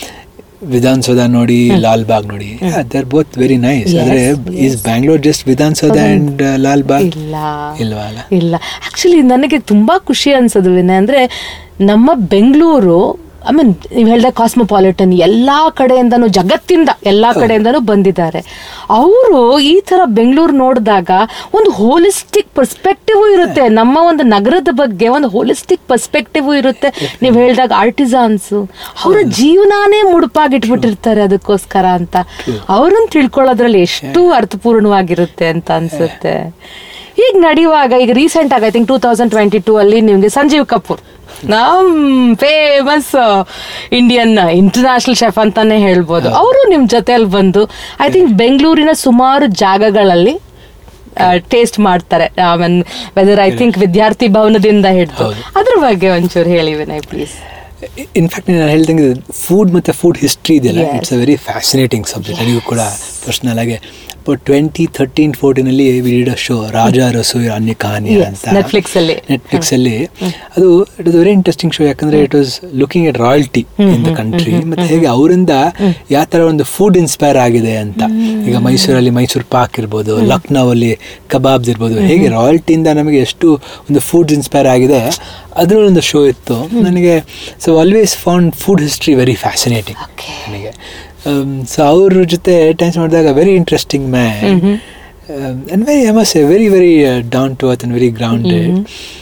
ವಿಧಾನಸೌಧ ನೋಡಿ ಲಾಲ್ ಬಾಗ್ ನೋಡಿ there both very nice Yes, ಆದರೆ is yes. Bangalore just Vidhana Soudha and Lal Bagh ಇಲ್ಲ ಇಲ್ವಾ ಅಲ್ಲ ಇಲ್ಲ ಆಕ್ಚುಲಿ ನನಗೆ ತುಂಬಾ ಖುಷಿ ಅನ್ಸೋದು ವಿನಯ್ ಅಂದ್ರೆ ನಮ್ಮ ಬೆಂಗಳೂರು ಐ ಮೀನ್ ನೀವು ಹೇಳ್ದೆ ಕಾಸ್ಮೋಪಾಲಿಟನ್ ಎಲ್ಲಾ ಕಡೆಯಿಂದನೂ ಜಗತ್ತಿಂದ ಎಲ್ಲಾ ಕಡೆಯಿಂದನೂ ಬಂದಿದ್ದಾರೆ ಅವರು ಈ ತರ ಬೆಂಗಳೂರು ನೋಡಿದಾಗ ಒಂದು ಹೋಲಿಸ್ಟಿಕ್ ಪರ್ಸ್ಪೆಕ್ಟಿವ್ ಇರುತ್ತೆ ನಮ್ಮ ಒಂದು ನಗರದ ಬಗ್ಗೆ ಒಂದು ಹೋಲಿಸ್ಟಿಕ್ ಪರ್ಸ್ಪೆಕ್ಟಿವ್ ಇರುತ್ತೆ ನೀವು ಹೇಳಿದಾಗ ಆರ್ಟಿಸಾನ್ಸ್ ಅವರ ಜೀವನಾನೇ ಮುಡುಪಾಗಿಟ್ಬಿಟ್ಟಿರ್ತಾರೆ ಅದಕ್ಕೋಸ್ಕರ ಅಂತ ಅವ್ರನ್ನ ತಿಳ್ಕೊಳ್ಳೋದ್ರಲ್ಲಿ ಎಷ್ಟು ಅರ್ಥಪೂರ್ಣವಾಗಿರುತ್ತೆ ಅಂತ ಅನ್ಸುತ್ತೆ ಈಗ ನಡೆಯುವಾಗ ಈಗ ರೀಸೆಂಟ್ ಆಗಿ I think two thousand twenty two ಅಲ್ಲಿ ನಿಮ್ಗೆ ಸಂಜೀವ್ ಕಪೂರ್ ನಮ್ ಫೇಮಸ್ ಇಂಡಿಯನ್ ಇಂಟರ್ನ್ಯಾಷನಲ್ ಶೆಫ್ ಅಂತಾನೆ ಹೇಳ್ಬೋದು ಅವರು ನಿಮ್ ಜೊತೆಯಲ್ಲಿ ಬಂದು ಐ ಥಿಂಕ್ ಬೆಂಗಳೂರಿನ ಸುಮಾರು ಜಾಗಗಳಲ್ಲಿ ಟೇಸ್ಟ್ ಮಾಡ್ತಾರೆ ಮೀನ್ ವೆದರ್ ಐ ಥಿಂಕ್ ವಿದ್ಯಾರ್ಥಿ ಭವನದಿಂದ ಹಿಡಿದು ಹೌದು. ಅದ್ರ ಬಗ್ಗೆ ಒಂಚೂರು ಹೇಳಿ ವಿನಯ್ ಪ್ಲೀಸ್ ಇನ್ಫ್ಯಾಕ್ಟ್ ನಾನು ಹೇಳ್ದಂಗೆ ಫುಡ್ ಮತ್ತು ಫುಡ್ ಹಿಸ್ಟ್ರಿ ಇದೆಯಲ್ಲ Yes. It's a very fascinating subject ನನಗೂ ಕೂಡ ಪರ್ಸ್ನಲ್ ಆಗಿ ಬಟ್ ಟ್ವೆಂಟಿ ಥರ್ಟೀನ್ ಫೋರ್ಟೀನಲ್ಲಿ we did a show Raja Rasoi Anya Kahani Yes, ಅಂತ Netflix ಅಲ್ಲಿ. ನೆಟ್ಫ್ಲಿಕ್ಸ್ ಅಲ್ಲಿ ಅದು it is very interesting show ಯಾಕಂದ್ರೆ it was looking at royalty in the country ಮತ್ತೆ ಹೇಗೆ ಅವರಿಂದ ಯಾವ ತರ ಒಂದು ಫುಡ್ ಇನ್ಸ್ಪೈರ್ ಆಗಿದೆ ಅಂತ ಈಗ ಮೈಸೂರಲ್ಲಿ ಮೈಸೂರು ಪಾಕ್ ಇರ್ಬೋದು ಲಕ್ನೋ ಅಲ್ಲಿ ಕಬಾಬ್ಸ್ ಇರ್ಬೋದು ಹೇಗೆ ರಾಯಲ್ಟಿಯಿಂದ ನಮಗೆ ಎಷ್ಟು ಒಂದು ಫುಡ್ ಇನ್ಸ್ಪೈರ್ ಆಗಿದೆ ಅದ್ರ ಒಂದು ಶೋ ಇತ್ತು ನನಗೆ so always found food history very fascinating Okay. ನನಗೆ ಸೊ ಅವ್ರ ಜೊತೆ ಟೈಮ್ ಮಾಡಿದಾಗ very interesting man and very I must very very down to earth and very grounded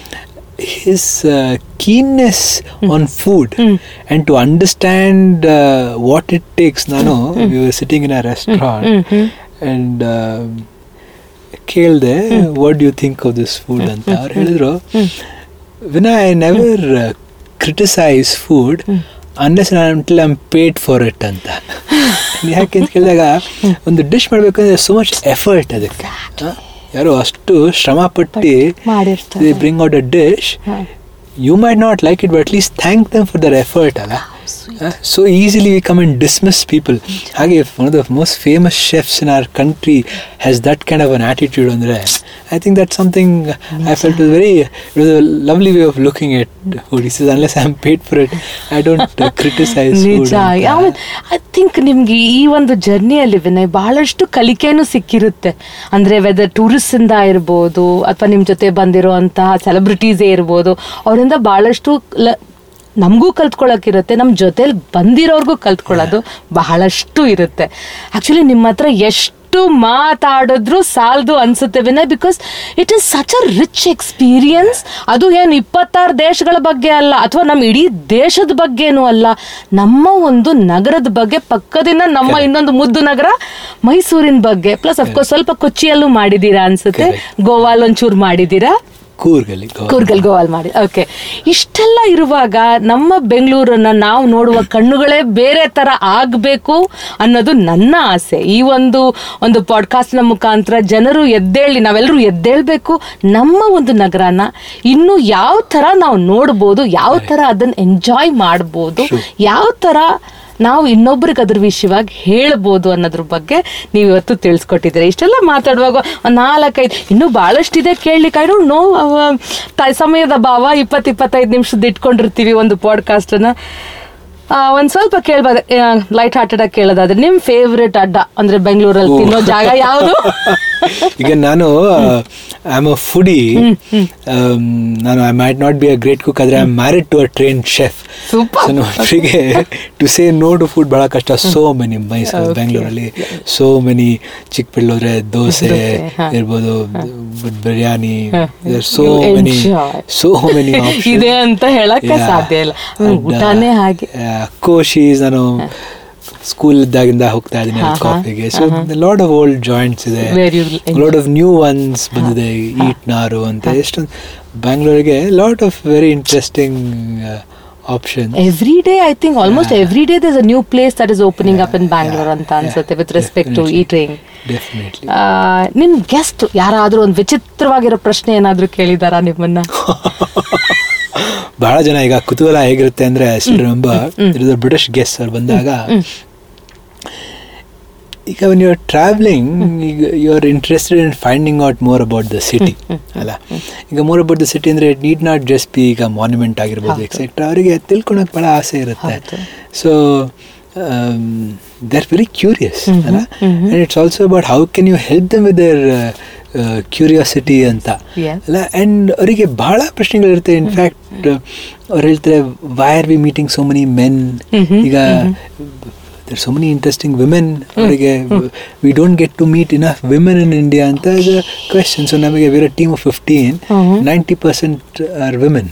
his uh, keenness on food and to understand uh, what it takes ನಾನು we were sitting in a restaurant and uh, ಕೇಳಿದೆ what you think of this food ಅಂತ ಅವ್ರು ಹೇಳಿದ್ರು ವಿನ I never criticise food unless until I'm paid for it ಅಂತ ಯಾಕೆ ಅಂತ ಕೇಳಿದಾಗ ಒಂದು ಡಿಶ್ ಮಾಡಬೇಕಂದ್ರೆ ಸೊ ಮಚ್ ಎಫರ್ಟ್ ಅದಕ್ಕೆ ಹ? ಯಾರೋ ಅಷ್ಟು ಶ್ರಮ ಪಟ್ಟು ಮಾಡಿರ್ತಾರೆ. they bring out a dish you might not like it but at least thank them for their effort ಅಲ್ಲ Uh, so easily we come and dismiss people ಹಾಗೆ one of the most famous chefs in our country has that kind of an attitude ಅಂದ್ರೆ I think that's something I felt was very it was a lovely way of looking at food he says unless I'm paid for it I don't uh, criticize food ನಿಜ ಅಂತ. I think ನಿಮ್ಗೆ ಈ ಒಂದು ಜರ್ನಿಯಲ್ಲಿ ವಿನಯ್ ಬಹಳಷ್ಟು ಕಲಿಕೆನೂ ಸಿಕ್ಕಿರುತ್ತೆ ಅಂದ್ರೆ weather tourist ಇಂದ ಇರ್ಬೋದು ಅಥವಾ ನಿಮ್ ಜೊತೆ ಬಂದಿರುವಂತಹ ಸೆಲೆಬ್ರಿಟೀಸೇ ಇರ್ಬೋದು ಅವರಿಂದ ಬಹಳಷ್ಟು ಲ- ನಮಗೂ ಕಲ್ತ್ಕೊಳ್ಳೋಕಿರುತ್ತೆ ನಮ್ಮ ಜೊತೆಲಿ ಬಂದಿರೋರ್ಗೂ ಕಲ್ತ್ಕೊಳ್ಳೋದು ಬಹಳಷ್ಟು ಇರುತ್ತೆ ಆಕ್ಚುಲಿ ನಿಮ್ಮ ಹತ್ರ ಎಷ್ಟು ಮಾತಾಡಿದ್ರು ಸಾಲದು ಅನ್ಸುತ್ತೆ Vinay because it is such a rich experience ಅದು ಏನು ಇಪ್ಪತ್ತಾರು ದೇಶಗಳ ಬಗ್ಗೆ ಅಲ್ಲ ಅಥವಾ ನಮ್ಮ ಇಡೀ ದೇಶದ ಬಗ್ಗೆನೂ ಅಲ್ಲ ನಮ್ಮ ಒಂದು ನಗರದ ಬಗ್ಗೆ ಪಕ್ಕದಿಂದ ನಮ್ಮ ಇನ್ನೊಂದು ಮುದ್ದು ನಗರ ಮೈಸೂರಿನ ಬಗ್ಗೆ ಪ್ಲಸ್ ಅಫ್ಕೋರ್ಸ್ ಸ್ವಲ್ಪ ಕೊಚ್ಚಿಯಲ್ಲೂ ಮಾಡಿದೀರಾ ಅನ್ಸುತ್ತೆ Correct. ಗೋವಾಲ್ ಒಂಚೂರು ಮಾಡಿದೀರಾ ಕೂರ್ಗಲ್ಲಿ ಗೋವಾ. ಕೂರ್ಗಲ್ ಗೋವಾಲ್ ಮಾಡಿ ಓಕೆ ಇಷ್ಟೆಲ್ಲ ಇರುವಾಗ ನಮ್ಮ ಬೆಂಗಳೂರನ್ನ ನಾವು ನೋಡುವ ಕಣ್ಣುಗಳೇ ಬೇರೆ ತರ ಆಗ್ಬೇಕು ಅನ್ನೋದು ನನ್ನ ಆಸೆ ಈ ಒಂದು ಒಂದು ಪಾಡ್ಕಾಸ್ಟ್ನ ಮುಖಾಂತರ ಜನರು ಎದ್ದೇಳಿ ನಾವೆಲ್ಲರೂ ಎದ್ದೇಳ್ಬೇಕು ನಮ್ಮ ಒಂದು ನಗರನ ಇನ್ನು ಯಾವ ತರ ನಾವು ನೋಡ್ಬೋದು ಯಾವ ತರ ಅದನ್ನ ಎಂಜಾಯ್ ಮಾಡ್ಬೋದು ಯಾವ ತರ ನಾವು ಇನ್ನೊಬ್ರಿಗೆ ಅದ್ರ ವಿಷಯವಾಗಿ ಹೇಳ್ಬೋದು ಅನ್ನೋದ್ರ ಬಗ್ಗೆ ನೀವು ಇವತ್ತು ತಿಳಿಸ್ಕೊಟ್ಟಿದ್ದೀರಿ ಇಷ್ಟೆಲ್ಲ ಮಾತಾಡುವಾಗ ಒಂದ್ ನಾಲ್ಕೈದು ಇನ್ನೂ ಬಹಳಷ್ಟಿದೆ ಕೇಳಲಿಕ್ಕೆ ಐ ಡೋಂಟ್ ನೋ ಸಮಯದ ಭಾವ ಇಪ್ಪತ್ತು ಇಪ್ಪತ್ತೈದು ನಿಮಿಷದ ಇಟ್ಕೊಂಡಿರ್ತೀವಿ ಒಂದು ಪಾಡ್ಕಾಸ್ಟನ್ನ ಒಂದ್ ಸ್ವಲ್ಪ ಕೇಳ್ಬೋದು ಲೈಟ್ ಹಾರ್ಟೆಡ್ ಆಗಿ ಕೇಳೋದಾದ್ರೆ ನಿಮ್ ಫೇವ್ರೆಟ್ ಅಡ್ಡ ಅಂದ್ರೆ ಬೆಂಗಳೂರಲ್ಲಿ ತಿನ್ನೋ ಜಾಗ ಯಾವುದು ಈಗ ನಾನು ಐ ಆಮ್ ಅ ಫುಡಿ ನಾನು I might not be a great cook ಆದ್ರೆ I am married to a train chef Super. So ನಮ್ಮೊಬ್ಬರಿಗೆ to say no to food ಬಹಳ ಕಷ್ಟ ಸೋ ಮೆನಿ ಮೈಸೂರು Okay. ಬೆಂಗಳೂರಲ್ಲಿ ಸೋ ಮೆನಿ ಚಿಕ್ಕಪಿಳ್ಳೋದ್ರೆ ದೋಸೆ ದೋಸೆ, ಹಾ. ಇರ್ಬೋದು ಬಿರಿಯಾನಿ ಹಾ. So You many enjoy. So many ಇದೆ ಅಂತ ಹೇಳಕ್ಕೆ ಸಾಧ್ಯ ಇಲ್ಲ ಹ್ಮ್, ಊಟನೇ ಹಾಗೆ ಕೋಶೀಸ್ ನಾನು ಸ್ಕೂಲ್ ಇದ್ದಾಗಿಂದ ಹೋಗ್ತಾ ಇದ್ದೀನಿ ಹಾ, ಹಾ. ಕಾಫಿಗೆ so lot of old joints ಇದೆ Where you enjoy. Lot of new ones ಬಂದಿದೆ ಈಟ್ ನಾರು ಅಂತ ಎಷ್ಟೊಂದು ಬ್ಯಾಂಗ್ಳೂರಿಗೆ lot of very interesting option every day I think almost every day there a new place that is opening up in Bangalore ಅಂತ ಅನ್ಸುತ್ತೆ with respect to eating definitely ನಿಮ್ guest ಯಾರಾದ್ರೂ ಒಂದು ವಿಚಿತ್ರವಾಗಿರೋ ಪ್ರಶ್ನೆ ಏನಾದ್ರೂ ಕೇಳಿದಾರಾ ನಿಮ್ಮನ್ನ ಬಹಳ ಜನ ಈಗ ಕುತೂಹಲ ಹೇಗಿರುತ್ತೆ ಅಂದ್ರೆ ರಿಮೆಂಬರ್ ಬ್ರಿಟಿಷ್ ಗೆಸ್ಟ್ ಅವ್ರು ಬಂದಾಗ ಈಗ ವೆನ್ ಯು ಆರ್ ಟ್ರಾವೆಲಿಂಗ್ ಈಗ you are interested in finding out more about the city ಅಲ್ಲ ಈಗ ಮೋರ್ ಅಬೌಟ್ ದ ಸಿಟಿ ಅಂದರೆ it need not just be ಈಗ ಮಾನ್ಯುಮೆಂಟ್ ಆಗಿರ್ಬೋದು ಹೌದು. ಎಕ್ಸೆಟ್ರಾ ಅವರಿಗೆ ತಿಳ್ಕೊಳಕ್ಕೆ ಭಾಳ ಆಸೆ ಇರುತ್ತೆ ಹೌದು. So they are very curious ಅಲ್ಲ and it's also about how can you help them with their curiosity ಅಂತ Yes. ಅಲ್ಲ ಆ್ಯಂಡ್ ಅವರಿಗೆ ಬಹಳ ಪ್ರಶ್ನೆಗಳಿರುತ್ತೆ ಇನ್ಫ್ಯಾಕ್ಟ್ ಅವ್ರು ಹೇಳ್ತಾರೆ Y are we meeting so many men Mhm, ಈಗ there so many interesting women ಅವರಿಗೆ we don't get to meet enough women in India ಅಂತ ಕ್ವೆಶನ್ ಸೊ ನಮಗೆ we're team of fifteen Mhm. Ninety percent are women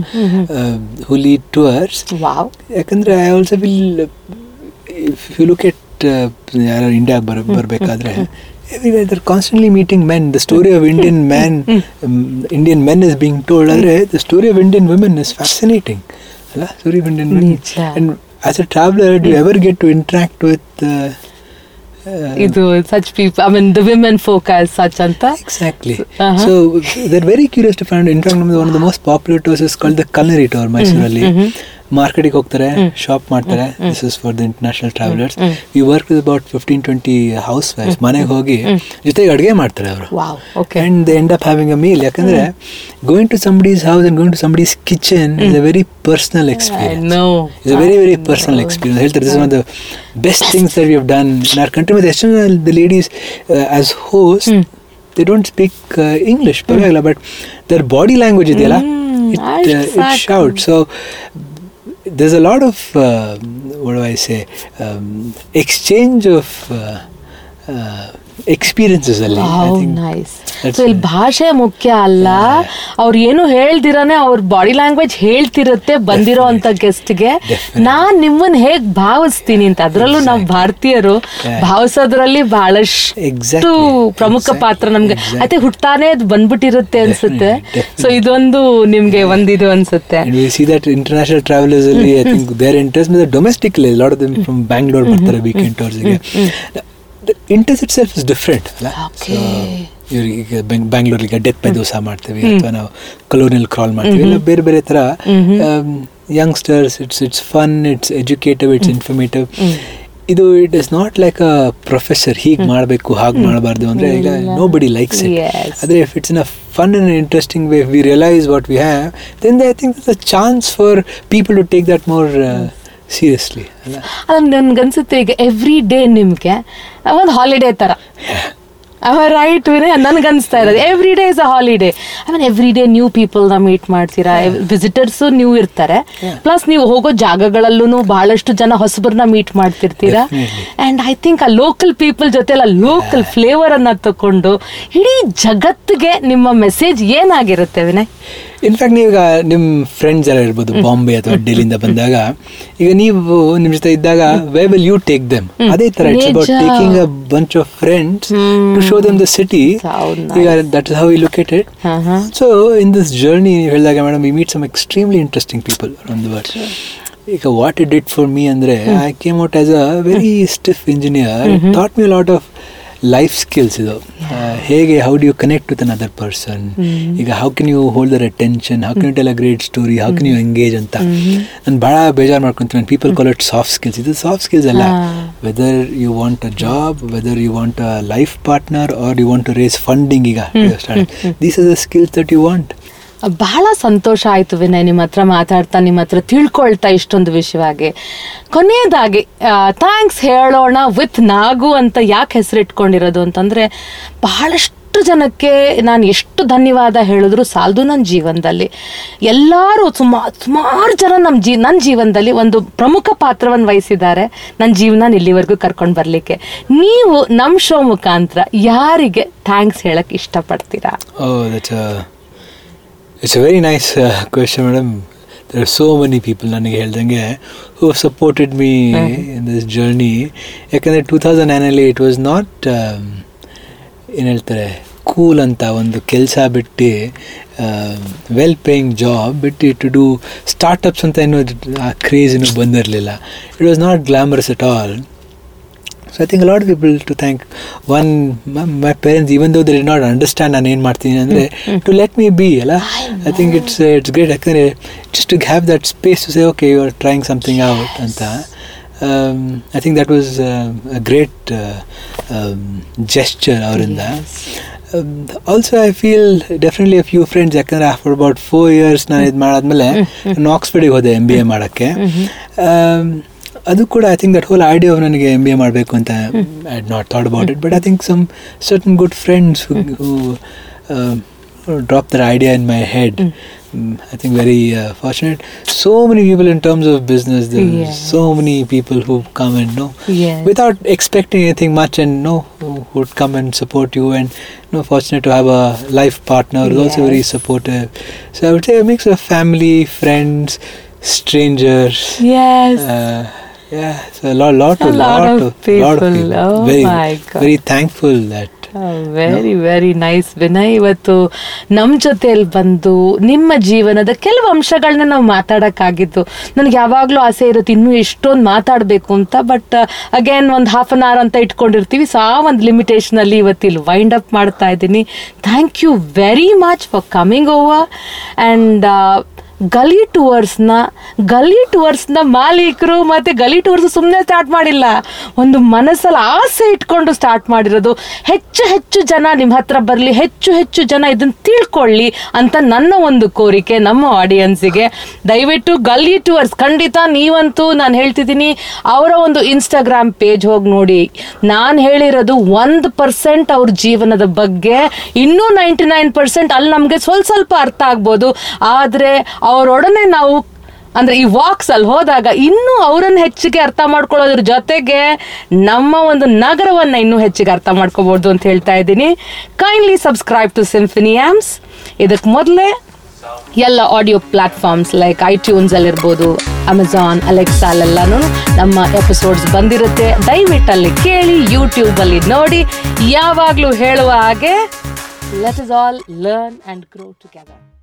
who lead tours wow ಯಾಕಂದ್ರೆ I also will if you look at ಯಾರು India ಬರ್ ಬರಬೇಕಾದ್ರೆ there constantly meeting men the story of Indian man Indian men is being told ಆದರೆ the story of Indian women is fascinating ಅಲ್ಲ story of Indian women ನಿಜ. And as a traveller do ever get to interact with ಇದು such people I mean the women focus such ಅಂತ Exactly. Uh-huh. So they're very curious to find. In fact, one of the most popular tours is called the culinary tour, ಮೈಸೂರಲ್ಲಿ ಮಾರ್ಕೆಟಿಗೆ ಹೋಗ್ತಾರೆ shop ಮಾಡ್ತಾರೆ this is for the international travellers we work with about fifteen twenty house wife ಮನೆಗೆ ಹೋಗಿ ಜೊತೆಗೆ ಅಡುಗೆ ಮಾಡ್ತಾರೆ ಅವರು wow okay and they end up having a meal ಯಾಕಂದ್ರೆ going to somebody's house and going to somebody's kitchen is a very personal experience no it's a very very personal experience ಹೇಳ್ತಾರೆ this one the best things that we done in our country with ಎಷ್ಟು the ladies as host they don't speak English ಪರವಾಗಿಲ್ಲ but their body language ಇದೆಯಲ್ಲ Mm, it it exactly. Shout so there's a lot of uh, what do I say um, exchange of uh, uh, experiences ಅಲ್ಲಿ I think nice that's so ಇಲ್ಲಿ it. ಭಾಷೆ ಮುಖ್ಯ ಅಲ್ಲ ಅವ್ರು ಏನು ಹೇಳ್ದಿರಾನೆ ಅವ್ರ body language ಹೇಳ್ತಿರುತ್ತೆ ಬಂದಿರೋ ಅಂತ ಗೆಸ್ಟ್ಗೆ Definitely. ನಾನ್ ನಿಮ್ಮನ್ನ ಹೇಗ್ ಭಾವಿಸ್ತೀನಿ ಅಂತ ಅದ್ರಲ್ಲೂ ನಾವು Exactly. ಭಾರತೀಯರು Yeah. ಭಾವಿಸೋದ್ರಲ್ಲಿ ಬಹಳಷ್ಟು Exactly. ಪ್ರಮುಖ Exactly. ಪಾತ್ರ ನಮ್ಗೆ Exactly. ಅದೇ ಹುಟ್ಟಾನೆ ಅದು ಬಂದ್ಬಿಟ್ಟಿರುತ್ತೆ ಅನ್ಸುತ್ತೆ Definitely. ಸೊ ಇದೊಂದು ನಿಮ್ಗೆ ಒಂದಿದು ಅನ್ಸುತ್ತೆ And we see that international travelers ಅಲ್ಲಿ I think their interest with the domestic a lot of them from Bangalore ಬರ್ತಾರೆ weekend tours ಗೆ the interest itself is different ಅಲ್ಲ Okay. ಇವ್ರಿಗೆ ಈಗ ಬ್ಯಾಂಗ್ಳೂರ್ ಈಗ ಡೆತ್ ಬೈ ದೋಸಾ ಮಾಡ್ತೀವಿ ಅಥವಾ ನಾವು ಕಲೋನಿಯಲ್ ಕ್ರಾಲ್ ಮಾಡ್ತೀವಿ ಇಲ್ಲ ಬೇರೆ ಬೇರೆ ತರ youngsters it's it's fun it's educative it's informative ಇದು it is not like a professor ಹೀಗೆ ಮಾಡಬೇಕು ಹಾಗೆ ಮಾಡಬಾರ್ದು ಅಂದ್ರೆ ಈಗ nobody likes it Yes. ಆದರೆ if it's in a fun and interesting way we realise what we have then I think a chance for people to take that more seriously ಅಲ್ಲ ಅಲ್ಲ ನನ್ಗನ್ಸುತ್ತೆ ಈಗ ಎವ್ರಿ ಡೇ ನಿಮ್ಗೆ ಒಂದು holiday ತರ right ನನ್ಗನ್ಸ್ತಾ ಇರೋದು every day is a holiday I mean every day new people ನ meet ಮಾಡ್ತೀರಾ ವಿಸಿಟರ್ಸ್ ನ್ಯೂ ಇರ್ತಾರೆ ಪ್ಲಸ್ ನೀವು ಹೋಗೋ ಜಾಗಗಳಲ್ಲೂ ಬಹಳಷ್ಟು ಜನ ಹೊಸಬರನ್ನ ಮೀಟ್ ಮಾಡ್ತಿರ್ತೀರಾ Definitely. ಅಂಡ್ ಐ ಥಿಂಕ್ ಆ ಲೋಕಲ್ ಪೀಪಲ್ ಜೊತೆ ಎಲ್ಲ ಲೋಕಲ್ ಫ್ಲೇವರ್ ಅನ್ನ ತಕೊಂಡು ಇಡೀ ಜಗತ್ತಿಗೆ ನಿಮ್ಮ ಮೆಸೇಜ್ ಏನಾಗಿರುತ್ತೆ ವಿನಯ್ ಇನ್ಫ್ಯಾಕ್ಟ್ ನೀವೀಗ ನಿಮ್ಮ ಫ್ರೆಂಡ್ಸ್ ಎಲ್ಲ ಇರ್ಬೋದು ಬಾಂಬೆ ಅಥವಾ ಡೆಲ್ಲಿಂದ ಬಂದಾಗ ಈಗ ನೀವು ನಿಮ್ ಜೊತೆ ಇದ್ದಾಗ way will you take them ಅದೇ ತರ ಇಟ್ಸ್ ಅಬೌಟ್ ನಿಜ. Taking a bunch of friends to show them the city So ಈಗ that is how you look at it ಹಾ, ಹಾ. ಸೊ ಇನ್ ದಿಸ್ ಜರ್ನಿ ಹೇಳಿದಾಗ madam we meet some extremely interesting people on the world ಈಗ what it did for me ಅಂದ್ರೆ I came out as a very stiff engineer taught me lot of life skills ಇದು ಆ, ಹೇಗೆ how do you connect with another person ಈಗ how can you hold their attention how can you tell a great story how can you engage ಅಂತ ನಾನು ಭಾಳ ಬೇಜಾರು ಮಾಡ್ಕೊಂತೀನಿ people call it soft skills ಇದು ಸಾಫ್ಟ್ ಸ್ಕಿಲ್ಸ್ ಅಲ್ಲ Ah. Whether you want a job whether you want a life partner or you want to raise funding ಈಗ these are the skills that you want ಬಹಳ ಸಂತೋಷ ಆಯ್ತು ವಿನಯ್ ನಿಮ್ಮ ಹತ್ರ ಮಾತಾಡ್ತಾ ನಿಮ್ಮ ಹತ್ರ ತಿಳ್ಕೊಳ್ತಾ ಇಷ್ಟೊಂದು ವಿಷಯವಾಗಿ ಕೊನೆಯದಾಗಿ ಥ್ಯಾಂಕ್ಸ್ ಹೇಳೋಣ ವಿತ್ ನಾಗು ಅಂತ ಯಾಕೆ ಹೆಸರಿಟ್ಕೊಂಡಿರೋದು ಅಂತಂದ್ರೆ ಬಹಳಷ್ಟು ಜನಕ್ಕೆ ನಾನು ಎಷ್ಟು ಧನ್ಯವಾದ ಹೇಳಿದ್ರು ಸಾಲದು ನನ್ನ ಜೀವನದಲ್ಲಿ ಎಲ್ಲರೂ ಸುಮಾರು ಸುಮಾರು ಜನ ನಮ್ಮ ಜೀ ನನ್ನ ಜೀವನದಲ್ಲಿ ಒಂದು ಪ್ರಮುಖ ಪಾತ್ರವನ್ನು ವಹಿಸಿದ್ದಾರೆ ನನ್ನ ಜೀವನ ಇಲ್ಲಿವರೆಗೂ ಕರ್ಕೊಂಡು ಬರಲಿಕ್ಕೆ ನೀವು ನಮ್ಮ ಶೋ ಮುಖಾಂತರ ಯಾರಿಗೆ ಥ್ಯಾಂಕ್ಸ್ ಹೇಳಕ್ ಇಷ್ಟಪಡ್ತೀರಾ Oh, that's a it's a very nice uh, question, madam. There are so many people ನನಗೆ ಹೇಳ್ದಂಗೆ who have supported me in this journey. ಯಾಕಂದರೆ ಟೂ ತೌಸಂಡ್ ನೈನಲ್ಲಿ ಇಟ್ ವಾಸ್ ನಾಟ್ ಏನು ಹೇಳ್ತಾರೆ ಕೂಲ್ ಅಂತ ಒಂದು ಕೆಲಸ ಬಿಟ್ಟು ವೆಲ್ ಪೇಯಿಂಗ್ ಜಾಬ್ ಬಿಟ್ಟು ಟು ಡೂ ಸ್ಟಾರ್ಟಪ್ಸ್ ಅಂತ ಏನೋ ಆ ಕ್ರೇಜ್ ಇನ್ನೂ ಬಂದಿರಲಿಲ್ಲ it was not glamorous at all so I think lot people to thank one my parents even though they did not understand ನಾನು ಏನು ಮಾಡ್ತೀನಿ ಅಂದರೆ ಟು ಲೆಟ್ ಮೀ ಬಿ ಅಲ್ಲ I think it's it's great ಯಾಕಂದರೆ just to have that space to say okay you are trying something out ಅಂತ I think that was a great gesture ಅವರಿಂದ also I feel definitely a few friends ಯಾಕಂದರೆ after about four years ನಾನು ಇದು ಮಾಡಾದ್ಮೇಲೆ ನಾನು ಆಕ್ಸ್ಫರ್ಡಿಗೆ ಹೋದೆ M B A ಮಾಡೋಕ್ಕೆ ಅದು ಕೂಡ I think that whole idea ನನಗೆ ಎಮ್ ಬಿ ಎ ಮಾಡಬೇಕು ಅಂತ I not thought about it but I think some certain good friends who drop their idea in my head I think very uh, fortunate. So many people in terms of business. There Yeah. are so many people who come and know Yes. without expecting anything much and know who would come and support you and you know fortunate to have a life partner who's also very Yes. supportive. So I would say a mix of family, friends, strangers. Yes. Uh, yeah, so a lot, lot, A of, lot of lot of people. Oh very, my God. very thankful that very very nice Vinay ಇವತ್ತು ನಮ್ಮ ಜೊತೆಯಲ್ಲಿ ಬಂದು ನಿಮ್ಮ ಜೀವನದ ಕೆಲವು ಅಂಶಗಳನ್ನ ನಾವು ಮಾತಾಡೋಕ್ಕಾಗಿತ್ತು ನನಗೆ ಯಾವಾಗಲೂ ಆಸೆ ಇರುತ್ತೆ ಇನ್ನೂ ಎಷ್ಟೊಂದು ಮಾತಾಡಬೇಕು ಅಂತ ಬಟ್ ಅಗೇನ್ ಒಂದು ಹಾಫ್ ಅನ್ ಅವರ್ ಅಂತ ಇಟ್ಕೊಂಡಿರ್ತೀವಿ ಸೊ ಆ ಒಂದು ಲಿಮಿಟೇಷನಲ್ಲಿ ಇವತ್ತು ಇಲ್ಲಿ ವೈಂಡ್ ಅಪ್ ಮಾಡ್ತಾ ಇದ್ದೀನಿ thank you very much for coming over and ಗಲಿ ಟೂವರ್ಸ್ನ ಗಲಿ ಟೂವರ್ಸ್ನ ಮಾಲೀಕರು ಮತ್ತೆ ಗಲಿ ಟೂರ್ಸ್ ಸುಮ್ಮನೆ ಸ್ಟಾರ್ಟ್ ಮಾಡಿಲ್ಲ ಒಂದು ಮನಸ್ಸಲ್ಲಿ ಆಸೆ ಇಟ್ಕೊಂಡು ಸ್ಟಾರ್ಟ್ ಮಾಡಿರೋದು ಹೆಚ್ಚು ಹೆಚ್ಚು ಜನ ನಿಮ್ಮ ಹತ್ರ ಬರಲಿ ಹೆಚ್ಚು ಹೆಚ್ಚು ಜನ ಇದನ್ನ ತಿಳ್ಕೊಳ್ಳಿ ಅಂತ ನನ್ನ ಒಂದು ಕೋರಿಕೆ ನಮ್ಮ ಆಡಿಯನ್ಸಿಗೆ ದಯವಿಟ್ಟು ಗಲ್ಲಿ ಟೂವರ್ಸ್ ಖಂಡಿತ ನೀವಂತೂ ನಾನು ಹೇಳ್ತಿದ್ದೀನಿ ಅವರ ಒಂದು ಇನ್ಸ್ಟಾಗ್ರಾಮ್ ಪೇಜ್ ಹೋಗಿ ನೋಡಿ ನಾನು ಹೇಳಿರೋದು ಒಂದು ಪರ್ಸೆಂಟ್ ಅವ್ರ ಜೀವನದ ಬಗ್ಗೆ ಇನ್ನೂ ನೈಂಟಿ ನೈನ್ ಪರ್ಸೆಂಟ್ ಅಲ್ಲಿ ನಮಗೆ ಸ್ವಲ್ಪ ಸ್ವಲ್ಪ ಅರ್ಥ ಆಗ್ಬೋದು ಆದರೆ ಅವರೊಡನೆ ನಾವು ಅಂದ್ರೆ ಈ ವಾಕ್ಸ್ ಅಲ್ಲಿ ಹೋದಾಗ ಇನ್ನೂ ಅವರನ್ನ ಹೆಚ್ಚಿಗೆ ಅರ್ಥ ಮಾಡ್ಕೊಳ್ಳೋದ್ರ ಜೊತೆಗೆ ನಮ್ಮ ಒಂದು ನಗರವನ್ನ ಇನ್ನೂ ಹೆಚ್ಚಿಗೆ ಅರ್ಥ ಮಾಡ್ಕೋಬಹುದು ಅಂತ ಹೇಳ್ತಾ ಇದ್ದೀನಿ kindly subscribe to symphony arms ಇದಕ್ಕೆ ಮೊದಲೇ ಎಲ್ಲ ಆಡಿಯೋ ಪ್ಲಾಟ್ಫಾರ್ಮ್ಸ್ ಲೈಕ್ ಐಟ್ಯೂನ್ಸ್ ಅಲ್ಲಿರ್ಬೋದು ಅಮೆಝಾನ್ ಅಲೆಕ್ಸಾಲೆಲ್ಲಾನು ನಮ್ಮ ಎಪಿಸೋಡ್ಸ್ ಬಂದಿರುತ್ತೆ ದಯವಿಟ್ಟು ಅಲ್ಲಿ ಕೇಳಿ ಯೂಟ್ಯೂಬ್ ಅಲ್ಲಿ ನೋಡಿ ಯಾವಾಗಲೂ ಹೇಳುವ ಹಾಗೆ let us all learn and grow together